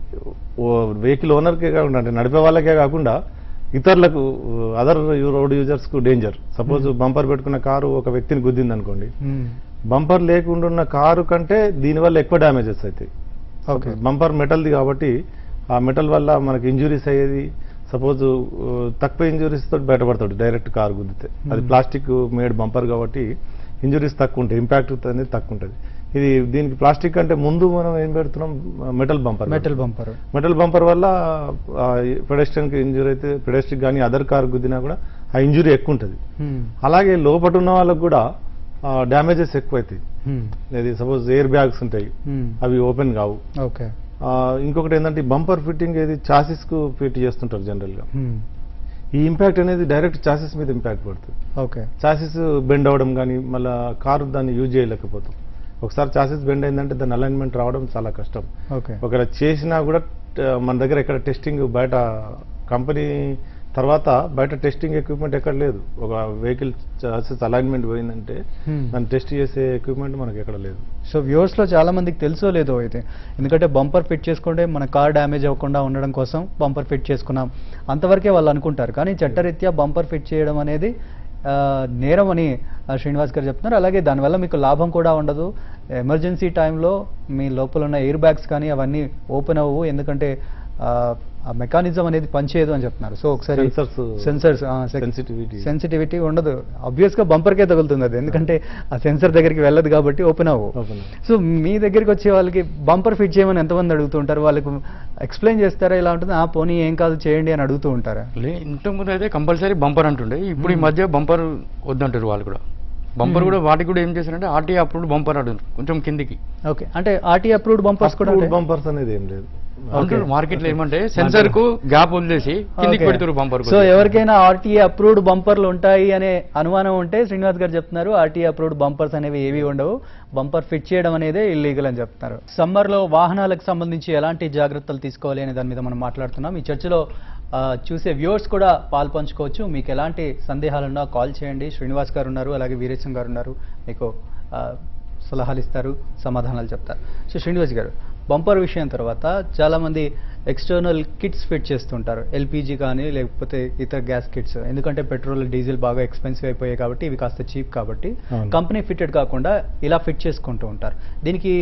వెహికల్ ఓనర్కే కాకుండా అంటే నడిపే వాళ్ళకే కాకుండా ఇతరులకు అదర్ రోడ్ యూజర్స్కు డేంజర్ సపోజ్ బంపర్ పెట్టుకున్న కారు ఒక వ్యక్తిని గుద్దింది అనుకోండి బంపర్ లేకుండా ఉన్న కారు కంటే దీనివల్ల ఎక్కువ డ్యామేజెస్ అవుతాయి ఓకే బంపర్ మెటల్ది కాబట్టి ఆ మెటల్ వల్ల మనకి ఇంజురీస్ అయ్యేది సపోజ్ తక్కువ ఇంజురీస్ తోటి బయటపడతాడు డైరెక్ట్ కారు గుద్దితే అది Hmm. ప్లాస్టిక్ మేడ్ బంపర్ కాబట్టి ఇంజురీస్ తక్కువ ఉంటాయి ఇంపాక్ట్ అనేది తక్కువ ఉంటుంది ఇది దీనికి ప్లాస్టిక్ అంటే ముందు మనం ఏం పెడుతున్నాం metal bumper metal bumper metal bumper వల్ల పెడెస్ట్రియన్ కి ఇంజురీ అయితే పెడెస్ట్రిక్ కానీ అదర్ కార్ గుద్దినా కూడా ఆ ఇంజురీ ఎక్కువ ఉంటుంది అలాగే లోపట ఉన్న వాళ్ళకు కూడా డ్యామేజెస్ ఎక్కువ అవుతాయి ఇది సపోజ్ ఎయిర్ బ్యాగ్స్ ఉంటాయి అవి ఓపెన్ కావు ఓకే ఆ, ఇంకొకటి ఏంటంటే బంపర్ ఫిట్టింగ్ ఏది చాసిస్ కు ఫిట్ చేస్తుంటారు జనరల్ గా ఈ ఇంపాక్ట్ అనేది డైరెక్ట్ చాసిస్ మీద ఇంపాక్ట్ పడుతుంది ఓకే చాసిస్ బెండ్ అవ్వడం కానీ మళ్ళీ కారు దాన్ని యూజ్ చేయలేకపోతాం ఒకసారి చాసిస్ బెండ్ అయిందంటే దాని అలైన్మెంట్ రావడం చాలా కష్టం ఓకే ఒకవేళ చేసినా కూడా ట- మన దగ్గర ఎక్కడ టెస్టింగ్ బయట కంపెనీ తర్వాత బయట టెస్టింగ్ ఎక్విప్మెంట్ ఎక్కడ లేదు ఒక వెహికల్ చాసిస్ అలైన్మెంట్ పోయిందంటే Hmm. దాన్ని టెస్ట్ చేసే ఎక్విప్మెంట్ మనకి ఎక్కడ లేదు సో వ్యూవర్స్ లో చాలా మందికి తెలుసో లేదో అయితే ఎందుకంటే బంపర్ ఫిట్ చేసుకుంటే మన కార్ డ్యామేజ్ అవ్వకుండా ఉండడం కోసం బంపర్ ఫిట్ చేసుకున్నాం అంతవరకే వాళ్ళు అనుకుంటారు కానీ చట్టరీత్యా బంపర్ ఫిట్ చేయడం అనేది ఆ, నేరం అని ఆ, శ్రీనివాస్ గారు చెప్తున్నారు అలాగే దానివల్ల మీకు లాభం కూడా ఉండదు ఎమర్జెన్సీ టైంలో మీ లోపల ఉన్న ఎయిర్ బ్యాగ్స్ కానీ అవన్నీ ఓపెన్ అవ్వవు ఎందుకంటే ఆ, ఆ మెకానిజం అనేది పనిచేయదు అని చెప్తున్నారు సో ఒకసారి Sensors, సెన్సర్స్ sensitivity. సెన్సిటివిటీ ఉండదు ఆబ్వియస్ గా బంపర్కే తగులుతుంది అది ఎందుకంటే ఆ సెన్సర్ దగ్గరికి వెళ్ళదు కాబట్టి ఓపెన్ అవ్వు Open అవ్వు. సో మీ దగ్గరికి వచ్చే వాళ్ళకి బంపర్ ఫిట్ చేయమని ఎంతమంది అడుగుతుంటారు వాళ్ళకు ఎక్స్ప్లెయిన్ చేస్తారా ఇలా ఉంటుంది ఆ పోనీ ఏం కాదు చేయండి అని అడుగుతూ ఉంటారా లే ఇంతకుముందు అయితే కంపల్సరీ బంపర్ అంటుండే ఇప్పుడు ఈ మధ్య బంపర్ వద్దంటారు వాళ్ళు కూడా బంపర్ కూడా వాటికి కూడా ఏం చేశారంటే ఆర్టీ అప్పుడు బంపర్ అంటారు కొంచెం కిందికి ఓకే అంటే ఆర్టీ అప్రూవ్డ్ బంపర్స్ కూడా ఉంటాయా? బంపర్స్ అనేది ఏం లేదు అంటారు మార్కెట్ లో ఏమంటే సెన్సర్ కు గ్యాప్ వదిలేసి కిందికి Okay. పెడతారు బంపర్ సో ఎవరికైనా ఆర్టీఏ అప్రూవ్డ్ బంపర్లు ఉంటాయి అనే అనుమానం ఉంటే శ్రీనివాస్ గారు చెప్తున్నారు ఆర్టీఏ అప్రూవ్డ్ బంపర్స్ అనేవి ఏవి ఉండవు బంపర్ ఫిట్ చేయడం అనేది ఇల్లీగల్ అని చెప్తున్నారు సమ్మర్ లో వాహనాలకు సంబంధించి ఎలాంటి జాగ్రత్తలు తీసుకోవాలి అనే దాని మీద మనం మాట్లాడుతున్నాం ఈ చర్చలో ఆ, చూసే వ్యూవర్స్ కూడా పాల్పంచుకోవచ్చు మీకు ఎలాంటి సందేహాలున్నా కాల్ చేయండి శ్రీనివాస్ గారు ఉన్నారు అలాగే వీరేశం గారు ఉన్నారు మీకు ఆ, సలహాలు ఇస్తారు సమాధానాలు చెప్తారు సో శ్రీనివాస్ గారు బంపర్ విషయం తర్వాత చాలామంది ఎక్స్టర్నల్ కిట్స్ ఫిట్ చేస్తుంటారు ఎల్పిజి కానీ లేకపోతే ఇతర గ్యాస్ కిట్స్ ఎందుకంటే పెట్రోల్ డీజిల్ బాగా ఎక్స్పెన్సివ్ అయిపోయాయి కాబట్టి ఇవి కాస్త చీప్ కాబట్టి అవును. కంపెనీ ఫిట్టెడ్ కాకుండా ఇలా ఫిట్ చేసుకుంటూ ఉంటారు దీనికి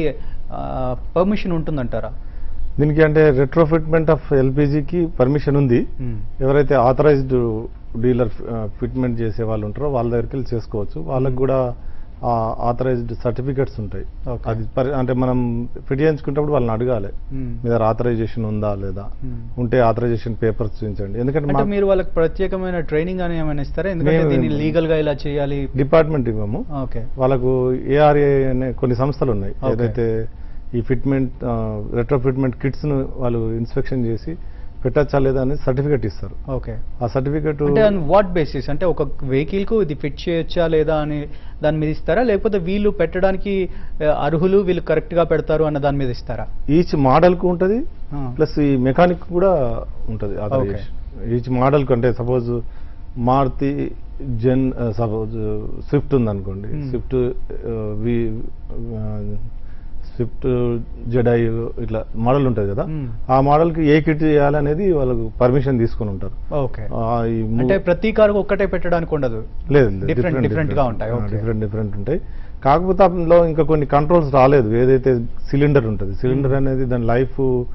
పర్మిషన్ ఉంటుందంటారా దీనికి అంటే రెట్రోఫిట్మెంట్ ఆఫ్ ఎల్పిజికి పర్మిషన్ ఉంది ఎవరైతే ఆథరైజ్డ్ డీలర్ ఫిట్మెంట్ చేసే వాళ్ళు ఉంటారో వాళ్ళ దగ్గరికి వెళ్ళి చేసుకోవచ్చు వాళ్ళకి కూడా ఆథరైజ్డ్ సర్టిఫికెట్స్ ఉంటాయి Okay. అది పరి- అంటే మనం ఫిట్ చేయించుకునేటప్పుడు వాళ్ళని అడగాలి Hmm. మీ దగ్గర ఆథరైజేషన్ ఉందా లేదా Hmm. ఉంటే ఆథరైజేషన్ పేపర్స్ చూపించండి ఎందుకంటే అంటే మా మీరు వాళ్ళకి ప్రత్యేకమైన ట్రైనింగ్ అని ఏమైనా ఇస్తారా ఎందుకంటే మేము- దీన్ని లీగల్ గా ఇలా చేయాలి డిపార్ట్మెంట్ ఇవ్వము ఓకే వాళ్ళకు ఏఆర్ఏ అనే కొన్ని సంస్థలు ఉన్నాయి Okay. ఏదైతే ఈ ఫిట్మెంట్ రెట్రో ఫిట్మెంట్ కిట్స్ ను వాళ్ళు ఇన్స్పెక్షన్ చేసి పెట్టచ్చా లేదా అనేది సర్టిఫికెట్ ఇస్తారు ఓకే ఆ సర్టిఫికెట్ అంటే ఆన్ వాట్ బేసిస్ అంటే ఒక వెహికల్ కు ఇది ఫిట్ చేయొచ్చా లేదా అని దాని మీద ఇస్తారా లేకపోతే వీళ్ళు పెట్టడానికి ఆ, అర్హులు వీళ్ళు కరెక్ట్ గా పెడతారు అన్న దాని మీద ఇస్తారా ఈచ్ మోడల్కు ఉంటుంది ఆ. ప్లస్ ఈ మెకానిక్ కూడా ఉంటుంది ఈచ్ మోడల్ అంటే suppose Maruti Zen suppose Swift ఉందనుకోండి Hmm. Swift V Swift ZDI ఇట్లా మోడల్ ఉంటుంది కదా Hmm. ఆ మోడల్కి ఏ కిట్ చేయాలనేది వాళ్ళకు పర్మిషన్ తీసుకొని ఉంటారు ఓకే ఆ, ఈ ము- అంటే ప్రతి కారు ఒక్కటే పెట్టడానికి ఉండదు లేదు Different- different గా ఉంటాయి, okay. డిఫరెంట్ డిఫరెంట్ ఉంటాయి కాకపోతే అందులో ఇంకా కొన్ని కంట్రోల్స్ రాలేదు ఏదైతే సిలిండర్ ఉంటుంది సిలిండర్ అనేది దాని లైఫ్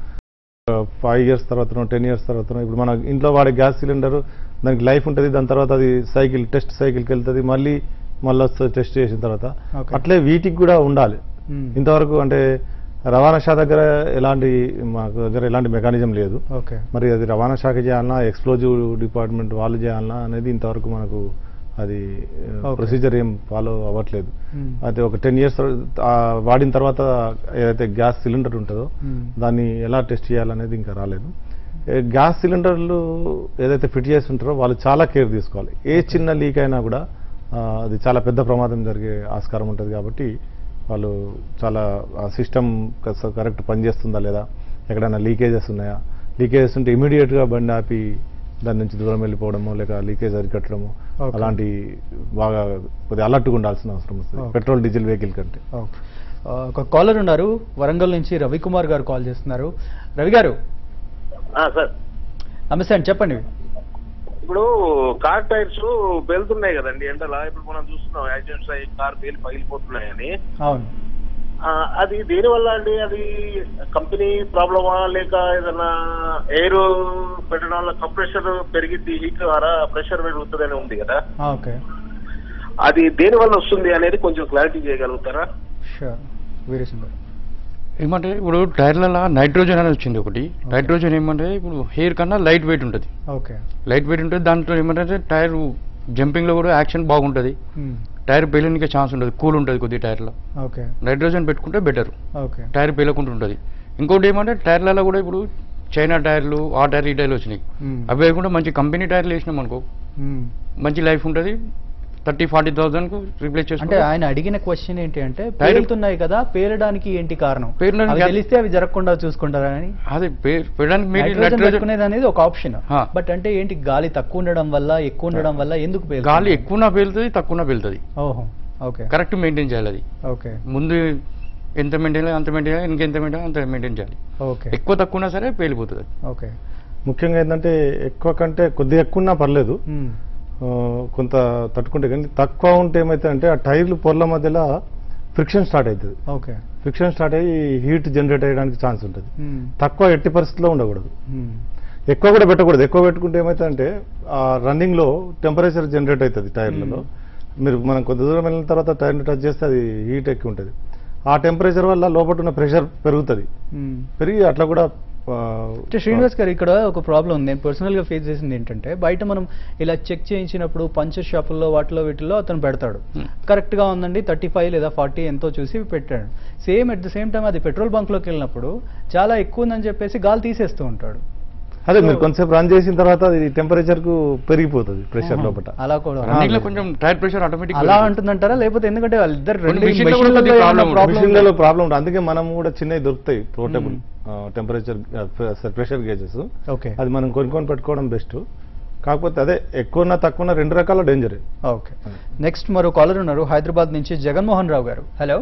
ఫైవ్ ఇయర్స్ తర్వాత టెన్ ఇయర్స్ తర్వాత ఇప్పుడు మన ఇంట్లో వాడే గ్యాస్ సిలిండర్ దానికి లైఫ్ ఉంటుంది దాని తర్వాత అది సైకిల్ టెస్ట్ సైకిల్కి వెళ్తుంది మళ్ళీ మళ్ళీ వస్తుంది టెస్ట్ చేసిన తర్వాత Okay. అట్లే వీటికి కూడా ఉండాలి Hmm. ఇంతవరకు అంటే రవాణా శాఖ దగ్గర ఎలాంటి మాకు దగ్గర ఎలాంటి మెకానిజం లేదు ఓకే మరి అది రవాణా శాఖ చేయాలన్నా ఎక్స్ప్లోజివ్ డిపార్ట్మెంట్ వాళ్ళు చేయాలన్నా అనేది ఇంతవరకు మనకు అది Okay. ప్రొసీజర్ ఏం ఫాలో అవ్వట్లేదు Hmm. అయితే ఒక టెన్ ఇయర్స్ వాడిన తర్వాత ఏదైతే గ్యాస్ సిలిండర్ ఉంటుందో Hmm. దాన్ని ఎలా టెస్ట్ చేయాలనేది ఇంకా రాలేదు ఏ గ్యాస్ సిలిండర్లు ఏదైతే ఫిట్ చేసి ఉంటారో వాళ్ళు చాలా కేర్ తీసుకోవాలి ఏ చిన్న లీక్ అయినా కూడా ఆ, అది చాలా పెద్ద ప్రమాదం జరిగే ఆస్కారం ఉంటుంది కాబట్టి వాళ్ళు చాలా ఆ సిస్టమ్ కరెక్ట్ పనిచేస్తుందా లేదా ఎక్కడైనా లీకేజెస్ ఉన్నాయా లీకేజెస్ ఉంటే ఇమీడియట్గా బండి ఆపి దాని నుంచి దూరం వెళ్ళిపోవడము లేక లీకేజ్ అరికట్టడము Okay. అలాంటి బాగా కొద్దిగా అలర్ట్గా ఉండాల్సిన అవసరం వస్తుంది Okay. పెట్రోల్ డీజిల్ వెహికల్ కంటే ఓకే ఆ, ఒక కాలర్ ఉన్నారు వరంగల్ నుంచి రవికుమార్ గారు కాల్ చేస్తున్నారు రవి గారు సార్ నమస్తే అండి చెప్పండి ఇప్పుడు కార్ టైర్స్ వెళ్తున్నాయి కదండి ఎండలా ఇప్పుడు మనం చూస్తున్నాం యాక్సిడెంట్స్ అయ్యి కార్ పేలు పగిలిపోతున్నాయని అవును ఆ, అది దేని వల్ల అండి అది కంపెనీ ప్రాబ్లమా లేక ఏదైనా ఎయిర్ పెట్టడం వల్ల కంప్రెషర్ పెరిగిద్ది హీట్ ద్వారా ప్రెషర్ పెరుగుతుందని ఉంది కదా ఆ, ఓకే అది దేని వల్ల వస్తుంది అనేది కొంచెం క్లారిటీ చేయగలుగుతారా షూర్ వీరేశం గారు ఏమంటే ఇప్పుడు టైర్లలో నైట్రోజన్ అనేది వచ్చింది ఒకటి నైట్రోజన్ ఏమంటే ఇప్పుడు హెయిర్ కన్నా లైట్ వెయిట్ ఉంటుంది ఓకే లైట్ వెయిట్ ఉంటుంది దాంట్లో ఏమంటే టైర్ జంపింగ్లో కూడా యాక్షన్ బాగుంటుంది మ్మ్. టైర్ పేలడానికి ఛాన్స్ ఉంటుంది కూల్ ఉంటుంది కొద్ది టైర్లో ఓకే నైట్రోజన్ పెట్టుకుంటే బెటర్ ఓకే టైర్ పేలకుండా ఉంటుంది ఇంకోటి ఏమంటే టైర్లలో కూడా ఇప్పుడు చైనా టైర్లు ఆ టైర్ ఈ టైర్లు వచ్చినాయి మ్మ్. అవి కాకుండా మంచి కంపెనీ టైర్లు వేసినాం అనుకో మ్మ్. మంచి లైఫ్ ఉంటుంది థర్టీ ఫార్టీ థౌసండ్కు రిప్లేస్ అంటే చేసుకుంటే ఆయన అడిగిన క్వశ్చన్ ఏంటి అంటే టైర్- పేలుతున్నాయి కదా పేలడానికి ఏంటి కారణం పేలడానికి అవి కాదు. తెలిస్తే అవి జరగకుండా చూసుకుంటారని అదే పే- పెట్టడానికి మీరు నైట్రోజన్ నైట్రోజన్ పెట్టుకునేది అనేది ఒక ఆప్షన్ ఆ. బట్ అంటే ఏంటి గాలి తక్కువ ఉండడం వల్ల ఎక్కువ ఉండడం వల్ల ఎందుకు పేలుతుంది గాలి ఎక్కువనా పేలుతుంది తక్కువనా పేలుతుంది ఓహో ఓకే కరెక్ట్ మెయింటైన్ చేయాలి అది ఓకే ముందు ఎంత మెయింటైన్ చేయాలి అంత మెయింటైన్ చేయాలి ఇంకెంత మెయింటైన్ అంత మెయింటైన్ చేయాలి ఓకే ఎక్కువ తక్కువనా సరే పేలిపోతుంది ఓకే ముఖ్యంగా ఏంటంటే ఎక్కువ కంటే కొద్దిగా ఎక్కువ ఉన్నా పర్లేదు మ్మ్. ఆ, కొంత తట్టుకుంటే కానీ తక్కువ ఉంటే ఏమైతే అంటే ఆ టైర్లు పొరల మధ్యలో ఫ్రిక్షన్ స్టార్ట్ అవుతుంది ఓకే ఫ్రిక్షన్ స్టార్ట్ అయ్యి హీట్ జనరేట్ అయ్యడానికి ఛాన్స్ ఉంటుంది మ్మ్. తక్కువ ఎట్టి పరిస్థితిలో ఉండకూడదు మ్మ్. ఎక్కువ కూడా పెట్టకూడదు ఎక్కువ పెట్టుకుంటే ఏమవుతుందంటే ఆ రన్నింగ్ లో టెంపరేచర్ జనరేట్ అవుతుంది టైర్లలో మీరు మనం కొంత దూరం వెళ్ళిన తర్వాత టైర్ని టచ్ చేస్తే అది హీట్ ఎక్కువ ఉంటుంది ఆ టెంపరేచర్ వల్ల లోపల ఉన్న ప్రెషర్ పెరుగుతుంది మ్మ్. పెరిగి అట్లా కూడా ఆ, అంటే శ్రీనివాస్ గారు ఇక్కడ ఒక ప్రాబ్లం ఉంది నేను పర్సనల్ గా ఫేస్ చేసింది ఏంటంటే బయట మనం ఇలా చెక్ చేయించినప్పుడు పంచర్ షాపుల్లో వాటిలో వీటిలో అతను పెడతాడు Hmm. కరెక్ట్ గా ఉందండి థర్టీ ఫైవ్ లేదా ఫార్టీ ఎంతో చూసి పెట్టాడు same at the same time అది పెట్రోల్ బంక్ లోకి వెళ్ళినప్పుడు చాలా ఎక్కువ ఉందని చెప్పేసి గాలి తీసేస్తూ ఉంటాడు అదే మీరు So- కొంతసేపు రన్ చేసిన తర్వాత అది టెంపరేచర్ కు పెరిగిపోతుంది ప్రెషర్ ఆహా. లోపల అలా కూడా రన్నింగ్ లో కొంచెం టైర్ ప్రెషర్ ఆటోమేటిక్ అలా అంటుందంటారా లేకపోతే ఎందుకంటే వాళ్ళిద్దరు కొన్ని రెండు machine లో కూడా machine కొద్దిగా లలో ఏమైనా problem problem మిషన్లలో ఉందా? ప్రాబ్లం ఉంటుంది అందుకే మనం కూడా చిన్నవి దొరుకుతాయి portable temperature pressure gauges okay అది మనం కొనుక్కొని పెట్టుకోవడం బెస్ట్ కాకపోతే అదే ఎక్కువ తక్కువ రెండు రకాల డేంజర్ ఓకే నెక్స్ట్ మరో కాలర్ ఉన్నారు హైదరాబాద్ నుంచి జగన్మోహన్ రావు గారు హలో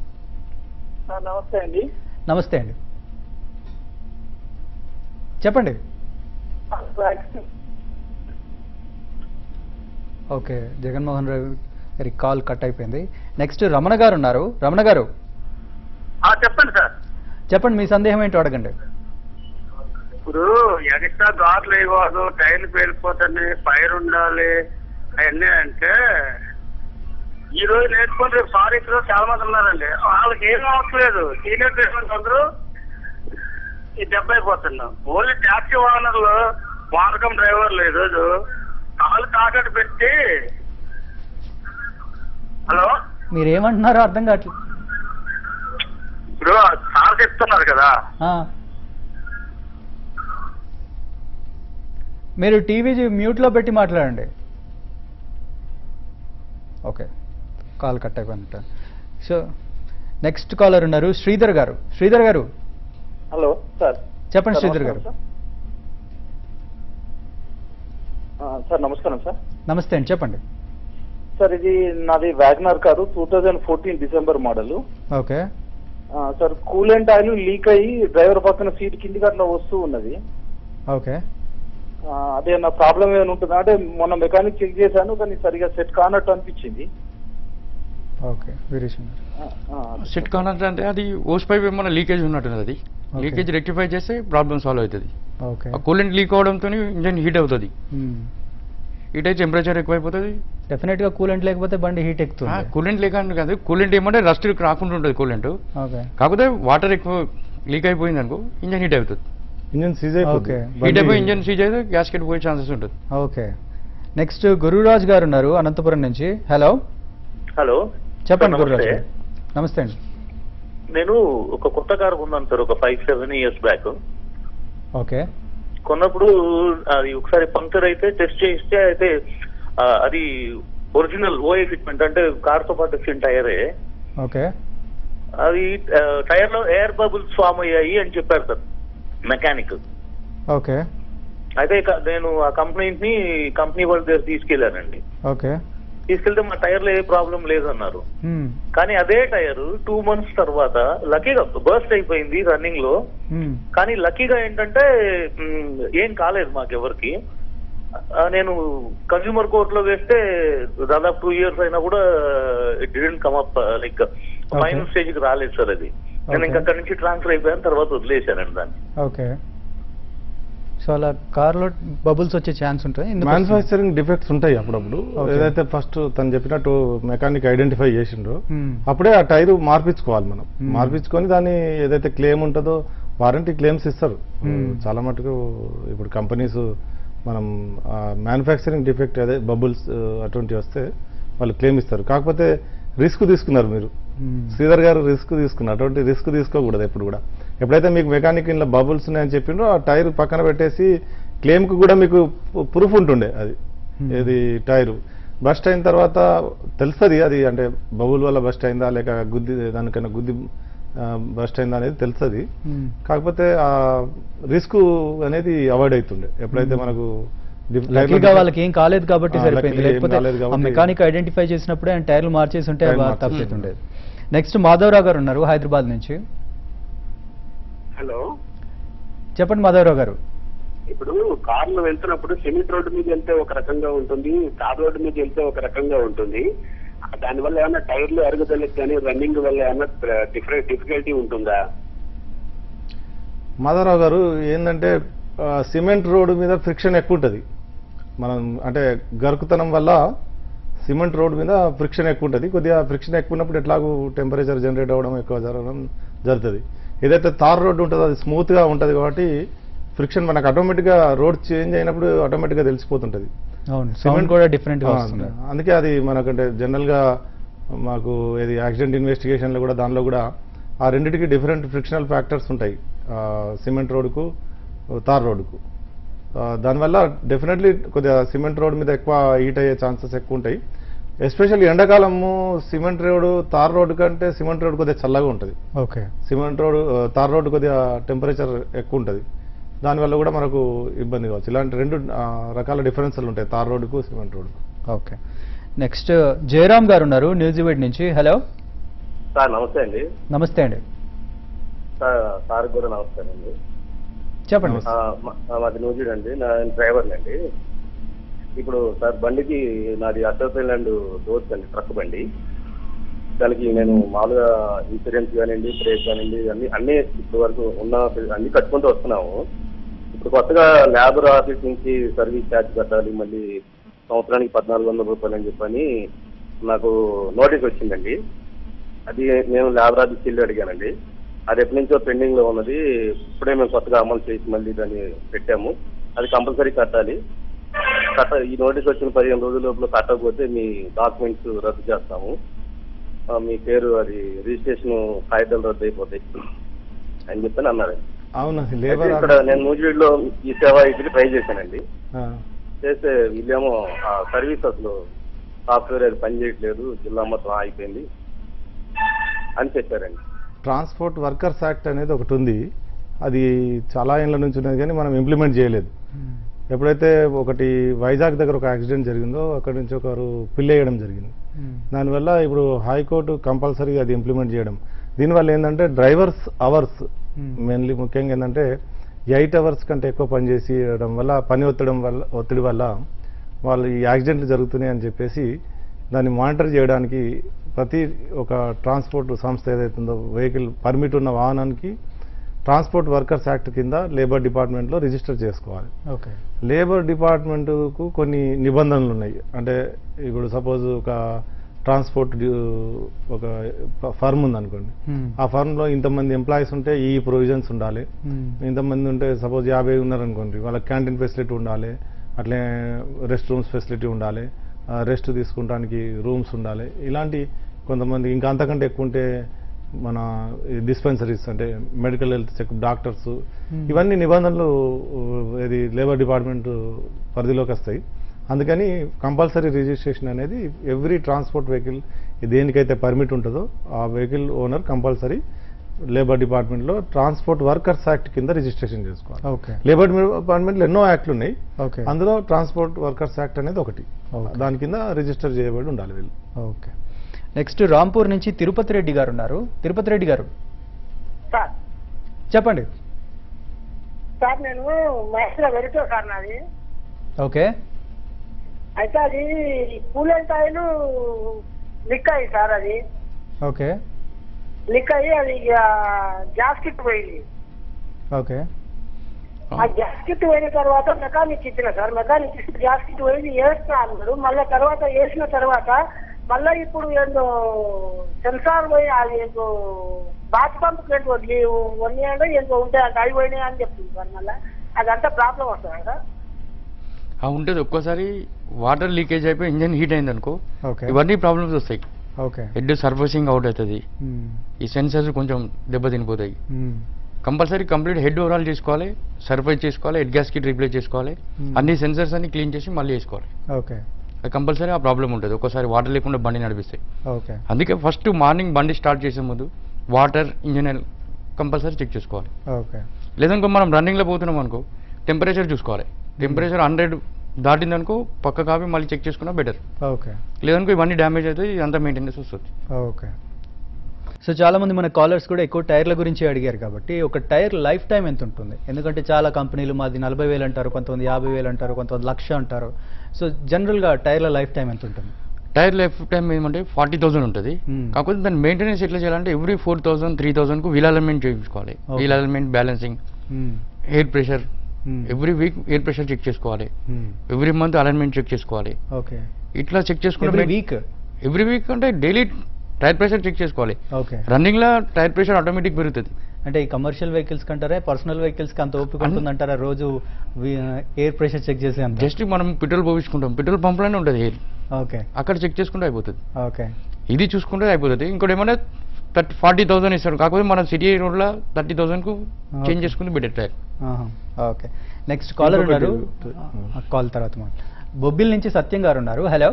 నమస్తే అండి నమస్తే అండి చెప్పండి ఓకే జగన్మోహన్ రావు గారి కాల్ కట్ అయిపోయింది నెక్స్ట్ రమణ గారు ఉన్నారు రమణ గారు చెప్పండి సార్ చెప్పండి మీ సందేహం ఏంటో అడగండి ఇప్పుడు ఎక్స్ట్రా దారులు వేయకూడదు టైర్లు పేలిపోతుంది ఫైర్ ఉండాలి అవన్నీ అంటే ఈ రోజు నేర్చుకుని రేపు ఫారెస్ట్ లో చాలా మంది ఉన్నారండి వాళ్ళకి ఏం అవట్లేదు సీనియర్ పేషెంట్స్ అందరూ ఈ దెబ్బ అయిపోతున్నాం ఓన్లీ ట్యాక్సీ ఓనర్లు వానకం డ్రైవర్లు ఈరోజు కాలు తాకట్టు పెట్టి హలో మీరు ఏమంటున్నారో అర్థం కావట్లేదు ఇప్పుడు సార్ చెప్తున్నారు కదా ఆ. మీరు టీవీ మ్యూట్లో పెట్టి మాట్లాడండి ఓకే కాల్ కట్ అయిపోయినట్టు సో నెక్స్ట్ కాలర్ ఉన్నారు శ్రీధర్ గారు శ్రీధర్ గారు హలో సార్ చెప్పండి సార్, శ్రీధర్ గారు నమస్కారం, సార్. ఆ, సార్ నమస్కారం సార్ నమస్తే అండి చెప్పండి సార్ ఇది నాది WagonR car two thousand fourteen December model okay sir coolant oil leak అయ్యి డ్రైవర్ పక్కన సీట్ కిందికి అట్లా వస్తూ ఉన్నది ఓకే ఆ, అదే నా ప్రాబ్లం ఏమైనా ఉంటుందా అంటే మొన్న మెకానిక్ చెక్ చేశాను కానీ సరిగా సెట్ కానట్టు అనిపించింది ఓకే వీరేషన్ గారు ఆ, ఆ, సెట్ కానట్టు అంటే అది ఓస్ పైప్ ఏమన్నా లీకేజ్ ఉన్నట్టున్నది అది Okay. లీకేజ్ రెక్టిఫై చేస్తే ప్రాబ్లం సాల్వ్ అవుతుంది ఓకే ఆ కూలెంట్ లీక్ అవడంతో ఇంజన్ హీట్ అవుతుంది హీట్ అయితే టెంపరేచర్ ఎక్కువైపోతుంది డెఫినెట్ గా కూలెంట్ లేకపోతే బండి హీట్ ఎక్కుతుంది కూలెంట్ లేక అని కాదు కూలెంట్ ఏమంటే రస్ట్ రాకుండా ఉంటుంది కూలెంట్ ఓకే కాకపోతే వాటర్ ఎక్కువ లీక్ అయిపోయింది అనుకో ఇంజన్ హీట్ అవుతుంది ఇంజన్ సీజ్ అయిపోతుంది Okay. హీట్ అయిపోయి ఇంజన్ సీజ్ అయితే గ్యాస్కెట్ పోయే ఛాన్సెస్ ఉంటుంది ఓకే నెక్స్ట్ గురురాజ్ గారు ఉన్నారు అనంతపురం నుంచి హలో హలో చెప్పండి సార్, గురురాజ్ నమస్తే. గారు నమస్తే అండి నేను ఒక కొత్త కారు కొన్నాను సార్ ఒక five seven years back okay కొన్నప్పుడు అది ఒకసారి పంక్చర్ అయితే టెస్ట్ చేస్తే అయితే ఆ, అది ఒరిజినల్ ఓఏ ఫిట్మెంట్ అంటే కార్ తో పాటు వచ్చిన టైరే ఓకే అది టైర్ లో ఎయిర్ బబుల్స్ ఫామ్ అయ్యాయి అని చెప్పారు సార్ మెకానిక్ ఓకే అయితే ఇక నేను ఆ కంపెనీని కంపెనీ వాళ్ళ దగ్గర తీసుకెళ్లానండి ఓకే తీసుకెళ్తే మా టైర్ లో ఏ ప్రాబ్లం లేదన్నారు మ్మ్. కానీ అదే టైర్ టూ మంత్స్ తర్వాత లక్కీగా బర్స్ట్ అయిపోయింది రన్నింగ్ లో మ్మ్. కానీ లక్కీగా ఏంటంటే మ్, ఏం కాలేదు మాకెవరికి ఆ, నేను కన్స్యూమర్ కోర్ట్ లో వేస్తే దాదాపు టూ ఇయర్స్ అయినా కూడా it didn't come up like final stage కి రాలేదు సార్ అది నేను Okay. ఇంకా అక్కడి నుంచి ట్రాన్స్ఫర్ అయిపోయాను తర్వాత వదిలేశానండి దాన్ని ఓకే సో అలా కార్లో బబుల్స్ వచ్చే ఛాన్స్ ఉంటుంది ఎందుకు వస్తుంది? మ్యానుఫ్యాక్చరింగ్ డిఫెక్ట్స్ ఉంటాయి అప్పుడప్పుడు Okay. ఏదైతే ఫస్ట్ తను చెప్పినట్టు మెకానిక్ ఐడెంటిఫై చేసిండ్రో మ్మ్. అప్పుడే ఆ టైరు మార్పించుకోవాలి మనం Hmm. మార్పించుకొని దాన్ని ఏదైతే క్లెయిమ్ ఉంటుందో వారంటీ క్లెయిమ్స్ ఇస్తారు Hmm. చాలా మటుకు ఇప్పుడు కంపెనీస్ మనం మ్యానుఫ్యాక్చరింగ్ డిఫెక్ట్ అదే బబుల్స్ అటువంటివి వస్తే వాళ్ళు క్లెయిమ్ ఇస్తారు కాకపోతే రిస్క్ తీసుకున్నారు మీరు మ్మ్. శ్రీధర్ గారు రిస్క్ తీసుకున్నారు అటువంటి రిస్క్ తీసుకోకూడదు ఎప్పుడు కూడా ఎప్పుడైతే మీకు మెకానిక్ ఇంట్లో బబుల్స్ ఉన్నాయని చెప్పిండ్రో ఆ టైర్ పక్కన పెట్టేసి క్లెయిమ్కి కూడా మీకు ప్రూఫ్ ఉంటుండే అది Hmm. ఏది టైరు బస్ట్ అయిన తర్వాత తెలుస్తుంది అది అంటే బబుల్ వల్ల బస్ట్ అయిందా లేక గుద్ది దానికన్నా గుద్ది బస్ట్ అయిందా అనేది తెలుస్తుంది మ్మ్. కాకపోతే ఆ రిస్క్ అనేది అవాయిడ్ అవుతుండే ఎప్పుడైతే Hmm. మనకు డిఫ్- లక్కీగా టైర్లో వాళ్ళకి ఏం కాలేదు కాబట్టి ఆ, సరిపోయింది luckily ఏం లేకపోతే కాలేదు ఆ కాబట్టి- మెకానిక్ ఐడెంటిఫై చేసినప్పుడే ఆయన టైర్లు మార్చేసి ఉంటే టైర్ బాగా మార్చేసి తప్పు ఉండేది నెక్స్ట్ మాధవరావు గారు ఉన్నారు హైదరాబాద్ నుంచి హలో చెప్పండి మాధవరావు గారు ఇప్పుడు కార్లు వెళ్తున్నప్పుడు సిమెంట్ రోడ్డు మీద వెళ్తే ఒక రకంగా ఉంటుంది తార్ రోడ్డు మీద వెళ్తే ఒక రకంగా ఉంటుంది దానివల్ల ఏమైనా టైర్లు అరుగుదలకి కానీ రన్నింగ్ వల్ల ఏమైనా డిఫరెంట్ డిఫికల్టీ ఉంటుందా మాధవరావు గారు ఏంటంటే ఆ, సిమెంట్ రోడ్డు మీద ఫ్రిక్షన్ ఎక్కువ ఉంటుంది మనం అంటే గరుకుతనం వల్ల సిమెంట్ రోడ్డు మీద ఫ్రిక్షన్ ఎక్కువ ఉంటుంది కొద్దిగా ఫ్రిక్షన్ ఎక్కువ ఉన్నప్పుడు ఎట్లాగూ టెంపరేచర్ జనరేట్ అవ్వడం ఎక్కువ జరగడం జరుగుతుంది ఏదైతే తార్ రోడ్డు ఉంటుందో అది స్మూత్గా ఉంటుంది కాబట్టి ఫ్రిక్షన్ మనకు ఆటోమేటిక్గా రోడ్ చేంజ్ అయినప్పుడు ఆటోమేటిక్గా తెలిసిపోతుంటుంది అవును సౌండ్ కూడా డిఫరెంట్ గా ఆ, వస్తుంది అందుకే అది మనకంటే జనరల్గా మాకు ఏది యాక్సిడెంట్ ఇన్వెస్టిగేషన్లో కూడా దానిలో కూడా ఆ రెండింటికి డిఫరెంట్ ఫ్రిక్షనల్ ఫ్యాక్టర్స్ ఉంటాయి ఆ, సిమెంట్ రోడ్డుకు తార్ రోడ్డుకు ఆ, దానివల్ల డెఫినెట్లీ కొద్దిగా సిమెంట్ రోడ్ మీద ఎక్కువ హీట్ అయ్యే ఛాన్సెస్ ఎక్కువ ఉంటాయి ఎస్పెషల్లీ ఎండాకాలము సిమెంట్ రోడ్ తార్ రోడ్డు కంటే సిమెంట్ రోడ్ కొద్దిగా చల్లగా ఉంటుంది ఓకే సిమెంట్ రోడ్ ఆ, తార్ రోడ్డు కొద్దిగా టెంపరేచర్ ఎక్కువ ఉంటుంది దానివల్ల కూడా మనకు ఇబ్బంది కావచ్చు ఇలాంటి రెండు ఆ, రకాల డిఫరెన్స్లు ఉంటాయి తార్ రోడ్డుకు సిమెంట్ రోడ్డుకు ఓకే నెక్స్ట్ జయరామ్ గారు ఉన్నారు న్యూజివైడ్ నుంచి హలో సార్ నమస్తే అండి నమస్తే అండి సార్ సార్ కూడా నమస్తే అండి చెప్పండి ఆ, మా- ఆ, మాది నూజిడ్ అండి నా డ్రైవర్ అండి ఇప్పుడు సార్ బండికి నాది అశోక్ ల్యాండ్ డోర్స్ అండి ట్రక్ బండి దానికి నేను మామూలుగా ఇన్సూరెన్స్ కానివ్వండి బ్రేక్ కానివ్వండి అన్ని అన్ని ఇప్పుడు వరకు ఉన్న అన్ని కట్టుకుంటూ వస్తున్నాము ఇప్పుడు కొత్తగా లేబర్ ఆఫీస్ నుంచి సర్వీస్ ఛార్జ్ కట్టాలి మళ్ళీ సంవత్సరానికి పద్నాలుగు వందల రూపాయలు అని చెప్పని నాకు నోటీస్ వచ్చిందండి అది నేను లేబర్ ఆఫీస్కి వెళ్ళి అడిగానండి అది ఎప్పటి నుంచో పెండింగ్ లో ఉన్నది ఇప్పుడే మేము కొత్తగా అమలు చేసి మళ్ళీ దాన్ని పెట్టాము అది కంపల్సరీ కట్టాలి కట్ట ఈ నోటీస్ వచ్చిన పదిహేను రోజుల లోపల కట్టకపోతే మీ డాక్యుమెంట్స్ రద్దు చేస్తాము ఆ, మీ పేరు అది రిజిస్ట్రేషన్ కాగితాలు రద్దు అయిపోతాయి అని చెప్పని అన్నారు అవును అయితే లేబర్ ఇక్కడ నేను నూజివీడ్ లో ఈ సేవ ఇదికి ట్రై చేశానండి ఆ, చేస్తే వీళ్ళేమో ఆ సర్వీస్ అసలు సాఫ్ట్వేర్ అది పని చేయట్లేదు జిల్లా మొత్తం ఆగిపోయింది అని చెప్పారండి ట్రాన్స్పోర్ట్ వర్కర్స్ యాక్ట్ అనేది ఒకటి ఉంది అది చాలా ఏళ్ళ నుంచి ఉన్నది కానీ మనం ఇంప్లిమెంట్ చేయలేదు ఎప్పుడైతే ఒకటి వైజాగ్ దగ్గర ఒక యాక్సిడెంట్ జరిగిందో అక్కడి నుంచి ఒకరు పిల్లేయడం జరిగింది దానివల్ల ఇప్పుడు హైకోర్టు కంపల్సరీగా అది ఇంప్లిమెంట్ చేయడం దీనివల్ల ఏంటంటే డ్రైవర్స్ అవర్స్ మెయిన్లీ ముఖ్యంగా ఏంటంటే ఎయిట్ అవర్స్ కంటే ఎక్కువ పని చేసేయడం వల్ల పని ఒత్తడం వల్ల ఒత్తిడి వల్ల వాళ్ళు ఈ యాక్సిడెంట్లు జరుగుతున్నాయి అని చెప్పేసి దాన్ని మానిటర్ చేయడానికి ప్రతి ఒక ట్రాన్స్పోర్ట్ సంస్థ ఏదైతుందో వెహికల్ పర్మిట్ ఉన్న వాహనానికి ట్రాన్స్పోర్ట్ వర్కర్స్ యాక్ట్ కింద లేబర్ డిపార్ట్మెంట్లో రిజిస్టర్ చేసుకోవాలి ఓకే లేబర్ డిపార్ట్మెంట్కు కొన్ని నిబంధనలు ఉన్నాయి అంటే ఇప్పుడు సపోజ్ ఒక ట్రాన్స్పోర్ట్ డ్యూ- ఒక ఫర్మ్ ఉందనుకోండి ఆ ఫర్మ్లో ఇంతమంది ఎంప్లాయీస్ ఉంటే ఈ ప్రొవిజన్స్ ఉండాలి ఇంతమంది ఉంటే సపోజ్ యాభై ఉన్నారనుకోండి వాళ్ళకి క్యాంటీన్ ఫెసిలిటీ ఉండాలి అట్లే రెస్ట్ రూమ్స్ ఫెసిలిటీ ఉండాలి రెస్ట్ తీసుకుంటానికి రూమ్స్ ఉండాలి ఇలాంటి కొంతమంది ఇంకా అంతకంటే ఎక్కువ ఉంటే మన డిస్పెన్సరీస్ అంటే మెడికల్ హెల్త్ చెకప్ డాక్టర్స్ ఇవన్నీ నిబంధనలు ఉ, ఇది లేబర్ డిపార్ట్మెంట్ పరిధిలోకి వస్తాయి అందుకని కంపల్సరీ రిజిస్ట్రేషన్ అనేది ఎవ్రీ ట్రాన్స్పోర్ట్ వెహికల్ దేనికైతే పర్మిట్ ఉంటుందో ఆ వెహికల్ ఓనర్ కంపల్సరీ లేబర్ డిపార్ట్మెంట్లో ట్రాన్స్పోర్ట్ వర్కర్స్ యాక్ట్ కింద రిజిస్ట్రేషన్ చేసుకోవాలి ఓకే లేబర్ డిపార్ట్మెంట్లో ఎన్నో యాక్ట్లు ఉన్నాయి ఓకే అందులో ట్రాన్స్పోర్ట్ వర్కర్స్ యాక్ట్ అనేది ఒకటి Okay. దాని కింద రిజిస్టర్ చేయబడి ఉండాలి వీళ్ళు ఓకే నెక్స్ట్ రాంపూర్ నుంచి తిరుపతి రెడ్డి గారు ఉన్నారు తిరుపతి రెడ్డి గారు సార్ చెప్పండి సార్ నేను మహేశ్వర వెరిటో సార్ నాది ఓకే అయితే అది కూలెంట్ ఆయిల్ లిక్ అయ్యి సార్ అది ఓకే లిక్ అయ్యి అది ఇక గ్యాస్ కిట్ పోయింది ఓకే ఆ గ్యాస్ కిట్ పోయిన తర్వాత మెకానిక్ ఇచ్చిన సార్ మెకానిక్ ఇస్తే గ్యాస్ కిట్ పోయింది వేస్తా అన్నాడు మళ్ళీ తర్వాత వేసిన తర్వాత మళ్ళీ ఇప్పుడు ఏందో సెన్సార్ పోయి అది ఏందో బాత్ పంప్ ఏంటో వన్ ఇయర్ ఏంటో ఉంటాయి అంటే అవి పోయినాయి అని చెప్తుంది సార్ మళ్ళీ అదంతా ప్రాబ్లం వస్తుంది సార్ ఆ ఉంటుంది ఒక్కోసారి వాటర్ లీకేజ్ అయిపోయి ఇంజన్ హీట్ అయింది అనుకో ఓకే ఇవన్నీ ప్రాబ్లమ్స్ వస్తాయి ఓకే హెడ్ సర్వీసింగ్ అవుట్ అవుతుంది ఈ సెన్సర్స్ కొంచెం దెబ్బతినిపోతాయి కంపల్సరీ కంప్లీట్ హెడ్ ఓవరాల్ చేసుకోవాలి సర్ఫైజ్ చేసుకోవాలి హెడ్ గ్యాస్ కిట్ రీప్లేస్ చేసుకోవాలి Hmm. అన్ని సెన్సర్స్ అన్ని క్లీన్ చేసి మళ్ళీ వేసుకోవాలి ఓకే కంపల్సరీ ఆ ప్రాబ్లం ఉంటుంది ఒక్కోసారి వాటర్ లేకుండా బండి నడిపిస్తాయి ఓకే అందుకే ఫస్ట్ మార్నింగ్ బండి స్టార్ట్ చేసే ముందు వాటర్ ఇంజన్ కంపల్సరీ చెక్ చేసుకోవాలి ఓకే లేదనుకో మనం రన్నింగ్లో పోతున్నాం అనుకో టెంపరేచర్ చూసుకోవాలి టెంపరేచర్ హండ్రెడ్ దాటిందనుకో పక్క కాపీ మళ్ళీ చెక్ చేసుకున్నా బెటర్ ఓకే లేదనుకో ఇవన్నీ డ్యామేజ్ అవుతాయి ఇదంతా మెయింటెనెన్స్ వస్తుంది ఓకే సో చాలా మంది మన కాలర్స్ కూడా ఎక్కువ టైర్ల గురించి అడిగారు కాబట్టి ఒక టైర్ లైఫ్ టైం ఎంత ఉంటుంది ఎందుకంటే చాలా కంపెనీలు మాది నలభై వేలు అంటారు కొంతమంది యాభై వేలు అంటారు కొంతమంది లక్ష అంటారు సో జనరల్గా టైర్ల లైఫ్ టైం ఎంత ఉంటుంది టైర్ లైఫ్ టైం ఏమంటే ఫార్టీ థౌసండ్ ఉంటుంది Hmm. కాకపోతే దాని మెయింటెనెన్స్ ఎట్లా చేయాలంటే ఎవ్రీ ఫోర్ థౌసండ్ త్రీ థౌసండ్కు వీల్ అలైన్మెంట్ చేయించుకోవాలి Okay. Wheel alignment balancing air pressure every week air pressure check చేసుకోవాలి ఎవ్రీ మంత్ అలైన్మెంట్ చెక్ చేసుకోవాలి ఓకే ఇట్లా చెక్ చేసుకున్న ఎవ్రీ వీక్ ఎవ్రీ వీక్ అంటే డైలీ టైర్ ప్రెషర్ చెక్ చేసుకోవాలి okay running లో tyre pressure automatic పెరుగుతుంది అంటే ఈ కమర్షియల్ వెహికల్స్ కంటారా పర్సనల్ వెహికల్స్ కి అంత ఓపిక అన్- ఉంటుందంటారా రోజు ఎయిర్ ప్రెషర్ చెక్ చేసే అంత జస్ట్ మనం పెట్రోల్ పోయించుకుంటాం పెట్రోల్ పంప్లోనే ఉంటుంది ఎయిర్ ఓకే అక్కడ చెక్ చేసుకుంటే అయిపోతుంది ఓకే ఇది చూసుకుంటే అయిపోతుంది ఇంకోటి ఏమన్నా థర్టీ ఫార్టీ థౌసండ్ ఇస్తాడు కాకపోతే మన సిటీ రోడ్లో థర్టీ థౌసండ్కు చేంజ్ చేసుకుని better tyre okay next caller ఇంకొకటి- ఉన్నారు కాల్ తర్వాత మాట బొబ్బిల్ నుంచి సత్యం గారు ఉన్నారు హలో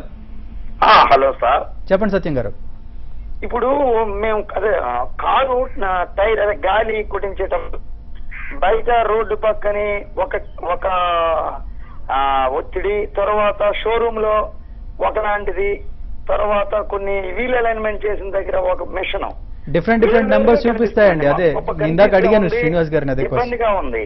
హలో సార్ చెప్పండి సత్యం గారు ఇప్పుడు మేము అదే ఆ, కారు నా టైర్ అదే గాలి కుట్టించేటప్పుడు బయట రోడ్డు పక్కని ఒక ఒక ఆ, ఒత్తిడి తర్వాత షోరూమ్ లో ఒకలాంటిది తర్వాత కొన్ని వీల్ అలైన్మెంట్ చేసిన దగ్గర ఒక మిషన్ డిఫరెంట్ డిఫరెంట్ నెంబర్స్ చూపిస్తాయండి అదే ఇందాక అడిగాను శ్రీనివాస్ గారిని అదే క్వశ్చన్ ఇబ్బందిగా ఉంది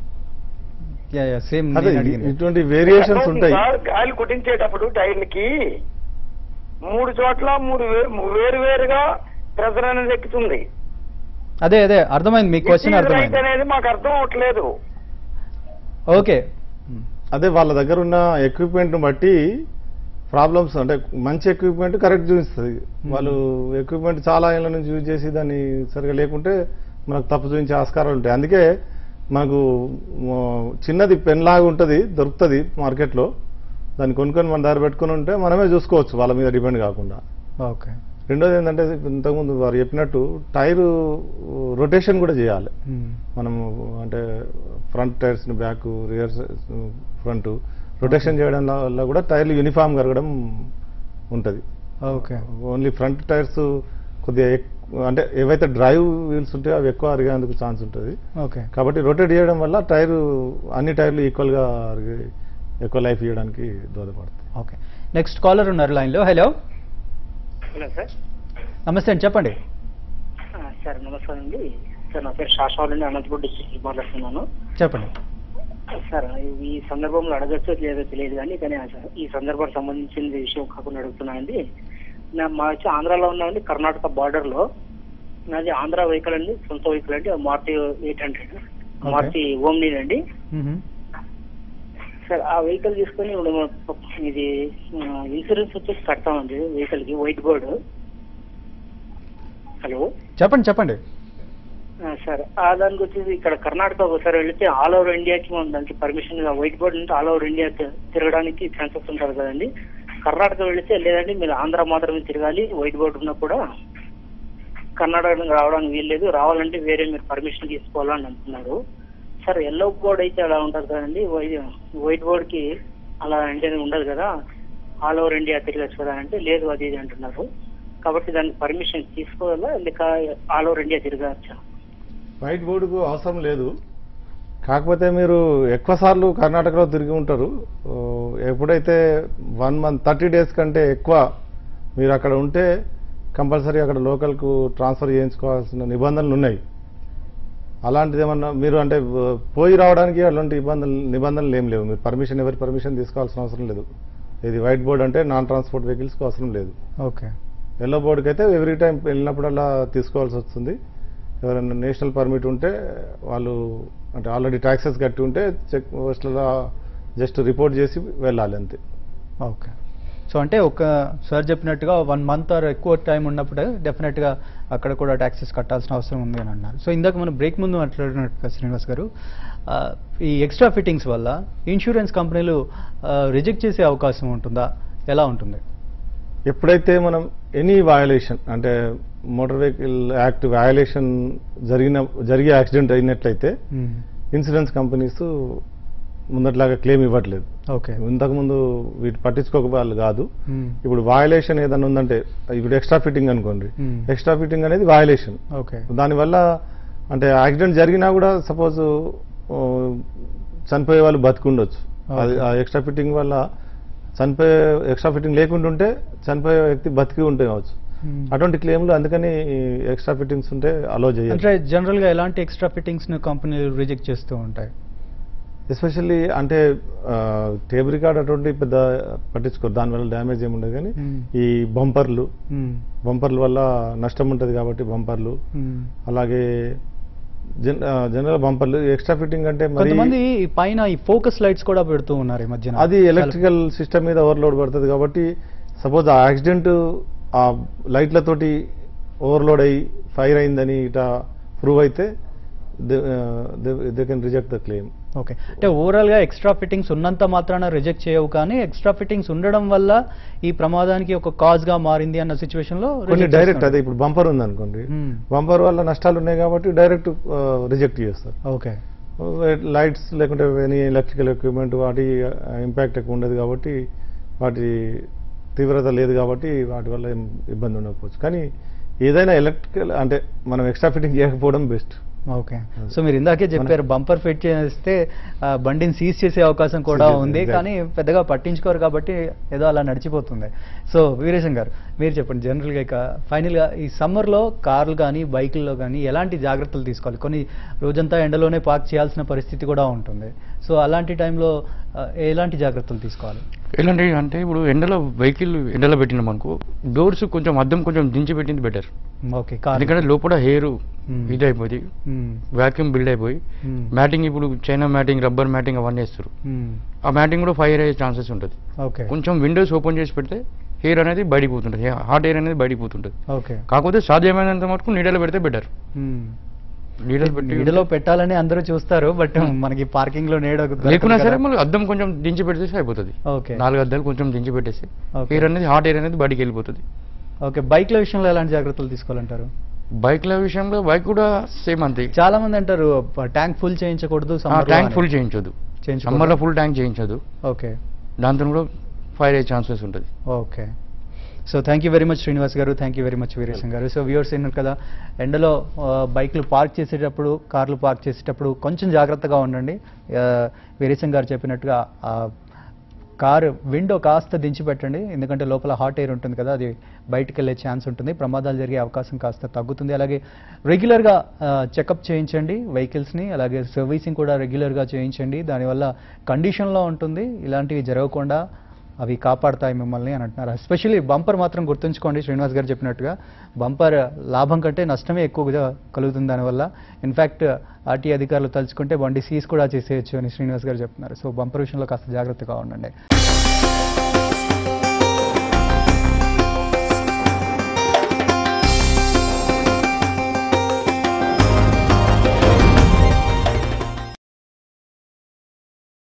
సేమ్ అదే ఇటువంటి వేరియేషన్స్ ఎట్లా ఉంటాయి సార్, గాలి కుట్టించేటప్పుడు టైర్లకి మూడు చోట్ల మూడు వే- వేరు వేరుగా ప్రెజర్ అనేది ఎక్కుతుంది అదే అదే అర్థమైంది మీ క్వశ్చన్ Which is right అర్థమైంది అనేది మాకు అర్థం అవట్లేదు ఓకే అదే వాళ్ళ దగ్గర ఉన్న ఎక్విప్మెంట్ బట్టి ప్రాబ్లమ్స్ అంటే మంచి ఎక్విప్మెంట్ కరెక్ట్ చూపిస్తుంది వాళ్ళు ఎక్విప్మెంట్ చాలా ఏళ్ళ నుంచి యూజ్ చేసి దాన్ని సరిగా లేకుంటే మనకు తప్పు చూపించే ఆస్కారాలు ఉంటాయి అందుకే మనకు మ, చిన్నది పెన్ లాగా ఉంటుంది దొరుకుతుంది మార్కెట్లో దాన్ని కొనుక్కొని మన దగ్గర పెట్టుకుని ఉంటే మనమే చూసుకోవచ్చు వాళ్ళ మీద డిపెండ్ కాకుండా ఓకే రెండోది ఏంటంటే ఇంతకుముందు వారు చెప్పినట్టు టైరు రొటేషన్ కూడా చేయాలి మనము అంటే ఫ్రంట్ టైర్స్ని బ్యాక్ రియర్ ఫ్రంట్ రొటేషన్ చేయడం వల్ల కూడా టైర్లు యూనిఫామ్ కరగడం ఉంటుంది ఓకే ఓన్లీ ఫ్రంట్ టైర్స్ కొద్దిగా ఎక్- అంటే ఏవైతే డ్రైవ్ వీల్స్ ఉంటాయో అవి ఎక్కువ అరిగేందుకు ఛాన్స్ ఉంటుంది ఓకే కాబట్టి రొటేట్ చేయడం వల్ల టైరు అన్ని టైర్లు ఈక్వల్గా అరిగి ఎక్కువ లైఫ్ ఇవ్వడానికి దోహదపడుతుంది ఓకే నెక్స్ట్ కాలర్ ఉన్నారు లైన్లో హలో హలో సార్ నమస్తే అండి చెప్పండి ఆ, సార్ నమస్కారం అండి సార్ నా పేరు శాశ్వత్ అండి అనంతపురం డిస్ట్రిక్ట్ మాట్లాడుతున్నాను చెప్పండి సార్ ఈ సందర్భంలో అడగచ్చో లేదో తెలియదు కానీ కానీ ఆ సార్ ఈ సందర్భానికి సంబంధించిన విషయం కాకుండా అడుగుతున్నానండి నా మా వచ్చి ఆంధ్రాలో ఉన్నామండి కర్ణాటక బార్డర్ లో నాది ఆంధ్ర వెహికల్ అండి సొంత వెహికల్ అండి Maruti eight hundred Maruti Omni అండి సార్ ఆ వెహికల్ తీసుకొని ఇప్పుడు మన- ఇది ఆ, ఇన్సూరెన్స్ వచ్చేసి కడతామండి వెహికల్ కి వైట్ బోర్డు హలో చెప్పండి చెప్పండి ఆ, సార్ ఆ దానికి వచ్చేసి ఇక్కడ కర్ణాటక ఒకసారి వెళితే ఆల్ ఓవర్ ఇండియాకి మనం దానికి పర్మిషన్ వైట్ బోర్డ్ నుంచి ఆల్ ఓవర్ ఇండియా తి- తిరగడానికి ఛాన్సెస్ ఉంటారు కదండి కర్ణాటక వెళితే లేదండి మీరు ఆంధ్ర మాత్రమే తిరగాలి వైట్ బోర్డు ఉన్నా కూడా కర్ణాటక రావడానికి వీల్లేదు రావాలంటే వేరే మీరు పర్మిషన్ తీసుకోవాలని అంటున్నారు సార్ ఎల్లో బోర్డ్ అయితే అలా ఉంటుంది కదండి వై- వైట్ బోర్డ్ కి అలా అంటే ఉండదు కదా ఆల్ ఓవర్ ఇండియా తిరగచ్చు కదా అంటే లేదు అది ఇది అంటున్నారు కాబట్టి దానికి పర్మిషన్ తీసుకోవాలా లేక ఆల్ ఓవర్ ఇండియా తిరగచ్చా వైట్ బోర్డుకు అవసరం లేదు కాకపోతే మీరు ఎక్కువ సార్లు కర్ణాటకలో తిరిగి ఉంటారు ఓ, ఎప్పుడైతే వన్ మంత్ థర్టీ డేస్ కంటే ఎక్కువ మీరు అక్కడ ఉంటే కంపల్సరీ అక్కడ లోకల్కు ట్రాన్స్ఫర్ చేయించుకోవాల్సిన నిబంధనలు ఉన్నాయి అలాంటిది ఏమన్నా మీరు అంటే ఆ, పోయి రావడానికి అలాంటి ఇబ్బందులు నిబంధనలు ఏం లేవు మీరు పర్మిషన్ ఎవరి పర్మిషన్ తీసుకోవాల్సిన అవసరం లేదు ఇది వైట్ బోర్డ్ అంటే నాన్ ట్రాన్స్పోర్ట్ వెహికల్స్కి అవసరం లేదు ఓకే ఎల్లో బోర్డుకి అయితే ఎవ్రీ టైం వెళ్ళినప్పుడల్లా తీసుకోవాల్సి వస్తుంది ఎవరైనా నేషనల్ పర్మిట్ ఉంటే వాళ్ళు అంటే ఆల్రెడీ ట్యాక్సెస్ కట్టి ఉంటే చెక్ పోస్టులో జస్ట్ రిపోర్ట్ చేసి వెళ్ళాలి అంతే ఓకే సో అంటే ఒక సార్ చెప్పినట్టుగా వన్ మంత్ ఆర్ ఎక్కువ టైం ఉన్నప్పుడు డెఫినెట్గా అక్కడ కూడా ట్యాక్సెస్ కట్టాల్సిన అవసరం ఉంది అని అన్నారు సో ఇందాక మనం బ్రేక్ ముందు మాట్లాడినట్టుగా శ్రీనివాస్ గారు ఆ, ఈ ఎక్స్ట్రా ఫిట్టింగ్స్ వల్ల ఇన్సూరెన్స్ కంపెనీలు రిజెక్ట్ చేసే అవకాశం ఉంటుందా ఎలా ఉంటుంది ఎప్పుడైతే మనం ఎనీ వయలేషన్ అంటే మోటార్ వెహికల్ యాక్ట్ వయలేషన్ జరిగిన జరిగే యాక్సిడెంట్ అయినట్లయితే ఇన్సూరెన్స్ కంపెనీస్ ముందట్లాగా క్లెయిమ్ ఇవ్వట్లేదు ఓకే ఇంతకుముందు వీటి పట్టించుకోక వాళ్ళు కాదు ఇప్పుడు వయలేషన్ ఏదైనా ఉందంటే ఇప్పుడు ఎక్స్ట్రా ఫిట్టింగ్ అనుకోండి Hmm. ఎక్స్ట్రా ఫిట్టింగ్ అనేది వయలేషన్ ఓకే దానివల్ల అంటే యాక్సిడెంట్ జరిగినా కూడా సపోజ్ చనిపోయే వాళ్ళు బతుకుండొచ్చు అది ఆ ఎక్స్ట్రా ఫిట్టింగ్ వల్ల చనిపోయే ఎక్స్ట్రా ఫిట్టింగ్ లేకుండా ఉంటే చనిపోయే వ్యక్తి బతికి ఉంటే కావచ్చు అటువంటి క్లెయిమ్లు అందుకని ఎక్స్ట్రా ఫిట్టింగ్స్ ఉంటే అలో చేయాలి అంటే జనరల్గా ఎలాంటి ఎక్స్ట్రా ఫిట్టింగ్స్ని కంపెనీలు రిజెక్ట్ చేస్తూ ఉంటాయి ఎస్పెషల్లీ అంటే టేబుల్ రికార్డ్ అటువంటి పెద్ద పట్టించుకోరు దానివల్ల డ్యామేజ్ ఏమి ఉండదు కానీ Hmm. ఈ బంపర్లు Hmm. బంపర్ల వల్ల నష్టం ఉంటుంది కాబట్టి బంపర్లు Hmm. అలాగే జన్ జనరల్ బంపర్లు ఎక్స్ట్రా ఫిట్టింగ్ అంటే మరి కొంతమంది ఈ పైన ఈ ఫోకస్ లైట్స్ కూడా పెడుతూ ఉన్నారు ఈ మధ్యన అది ఎలక్ట్రికల్ సిస్టమ్ మీద ఓవర్లోడ్ పడుతుంది కాబట్టి సపోజ్ ఆ యాక్సిడెంట్ ఆ లైట్లతోటి ఓవర్లోడ్ అయ్యి ఫైర్ అయిందని ఇట ప్రూవ్ అయితే they can reject the claim okay అంటే ఓవరాల్ గా ఎక్స్ట్రా ఫిట్టింగ్స్ ఉన్నంత మాత్రాన రిజెక్ట్ చేయవు కానీ ఎక్స్ట్రా ఫిట్టింగ్స్ ఉండడం వల్ల ఈ ప్రమాదానికి ఒక కాజ్ గా మారింది అన్న సిచ్యువేషన్ లో కొన్ని reject డైరెక్ట్ చేస్తున్నారు. అదే ఇప్పుడు బంపర్ ఉంది అనుకోండి Hmm. బంపర్ వల్ల నష్టాలు ఉన్నాయి కాబట్టి డైరెక్ట్ రిజెక్ట్ చేస్తారు ఓకే లైట్స్ లేకుంటే ఎనీ ఎలక్ట్రికల్ ఎక్విప్మెంట్ వాటి ఇంపాక్ట్ ఎక్కువ ఉండదు కాబట్టి వాటి తీవ్రత లేదు కాబట్టి వాటి వల్ల ఏం ఇబ్బంది ఉండకపోవచ్చు కానీ ఏదైనా ఎలక్ట్రికల్ అంటే మనం ఎక్స్ట్రా ఫిట్టింగ్ చేయకపోవడం బెస్ట్ ఓకే సో మీరు ఇందాకే చెప్పారు బంపర్ ఫిట్ చేస్తే ఆ, బండిని సీజ్ చేసే అవకాశం కూడా Seize చేసే, ఉంది exactly. కానీ పెద్దగా పట్టించుకోరు కాబట్టి ఏదో అలా నడిచిపోతుంది సో వీరేశం గారు మీరు చెప్పండి జనరల్గా ఇక ఫైనల్గా ఈ సమ్మర్లో కార్లు కానీ బైకుల్లో కానీ ఎలాంటి జాగ్రత్తలు తీసుకోవాలి కొన్ని రోజంతా ఎండలోనే పార్క్ చేయాల్సిన పరిస్థితి కూడా ఉంటుంది సో అలాంటి టైంలో ఆ, ఎలాంటి జాగ్రత్తలు తీసుకోవాలి ఎలాంటి అంటే ఇప్పుడు ఎండలో వెహికల్ ఎండలో పెట్టినాం అనుకో డోర్స్ కొంచెం అద్దం కొంచెం దించి పెట్టింది బెటర్ ఓకే కార్ ఎందుకంటే లోపల హెయిర్ Hmm. ఇది అయిపోయి వాక్యూమ్ బిల్డ్ అయిపోయి Hmm. మ్యాటింగ్ ఇప్పుడు చైనా మ్యాటింగ్ రబ్బర్ మ్యాటింగ్ అవన్నీ వేస్తారు ఆ మ్యాటింగ్ కూడా ఫైర్ అయ్యే ఛాన్సెస్ ఉంటుంది ఓకే కొంచెం విండోస్ ఓపెన్ చేసి పెడితే హెయిర్ అనేది బయటికి పోతుంటుంది హాట్ ఎయిర్ అనేది బయటికి పోతుంటుంది ఓకే కాకపోతే సాధ్యమైనంత మటుకు నీడలో పెడితే బెటర్ నీడలు పెట్టి నీడలో పెట్టాలని అందరూ చూస్తారు బట్ మనకి పార్కింగ్ లో నీడ దొరకదు లేకున్నా సరే కదా. మళ్ళీ అద్దం కొంచెం దించి పెట్టేసి అయిపోతుంది ఓకే నాలుగు అద్దాలు కొంచెం దించి పెట్టేసి Okay. ఎయిర్ అనేది హాట్ ఎయిర్ అనేది బయటికి వెళ్ళిపోతుంది ఓకే బైక్ల విషయంలో ఎలాంటి జాగ్రత్తలు తీసుకోవాలంటారు బైక్ల విషయంలో బైక్ కూడా సేమ్ అంతే చాలా మంది అంటారు ట్యాంక్ ఫుల్ చేయించకూడదు summer లో ట్యాంక్ అని. ఫుల్ చేయించదు చేయించకూడదా? సమ్మర్లో ఫుల్ ట్యాంక్ చేయించదు ఓకే దాంతో కూడా ఫైర్ అయ్యే ఛాన్సెస్ ఉంటుంది okay so thank you very much Srinivas గారు thank you very much Veeresham గారు సో వ్యూవర్స్ ఏంటంటే కదా ఎండలో ఆ, బైక్లు పార్క్ చేసేటప్పుడు కార్లు పార్క్ చేసేటప్పుడు కొంచెం జాగ్రత్తగా ఉండండి ఆ, వీరేశం గారు చెప్పినట్టుగా ఆ కారు విండో కాస్త దించి పెట్టండి ఎందుకంటే లోపల హాట్ ఎయిర్ ఉంటుంది కదా అది బయటకు వెళ్ళే ఛాన్స్ ఉంటుంది ప్రమాదాలు జరిగే అవకాశం కాస్త తగ్గుతుంది అలాగే రెగ్యులర్గా చెకప్ చేయించండి వెహికల్స్ని అలాగే సర్వీసింగ్ కూడా రెగ్యులర్గా చేయించండి దానివల్ల కండిషన్లో ఉంటుంది ఇలాంటివి జరగకుండా అవి కాపాడతాయి మిమ్మల్ని అని అంటున్నారు ఎస్పెషల్లీ బంపర్ మాత్రం గుర్తుంచుకోండి శ్రీనివాస్ గారు చెప్పినట్టుగా బంపర్ లాభం కంటే నష్టమే ఎక్కువగా కలుగుతుంది దానివల్ల ఇన్ఫ్యాక్ట్ ఆర్టీ అధికారులు తలుచుకుంటే బండి సీజ్ కూడా చేసేయచ్చు అని శ్రీనివాస్ గారు చెప్తున్నారు సో బంపర్ విషయంలో కాస్త జాగ్రత్తగా ఉండండి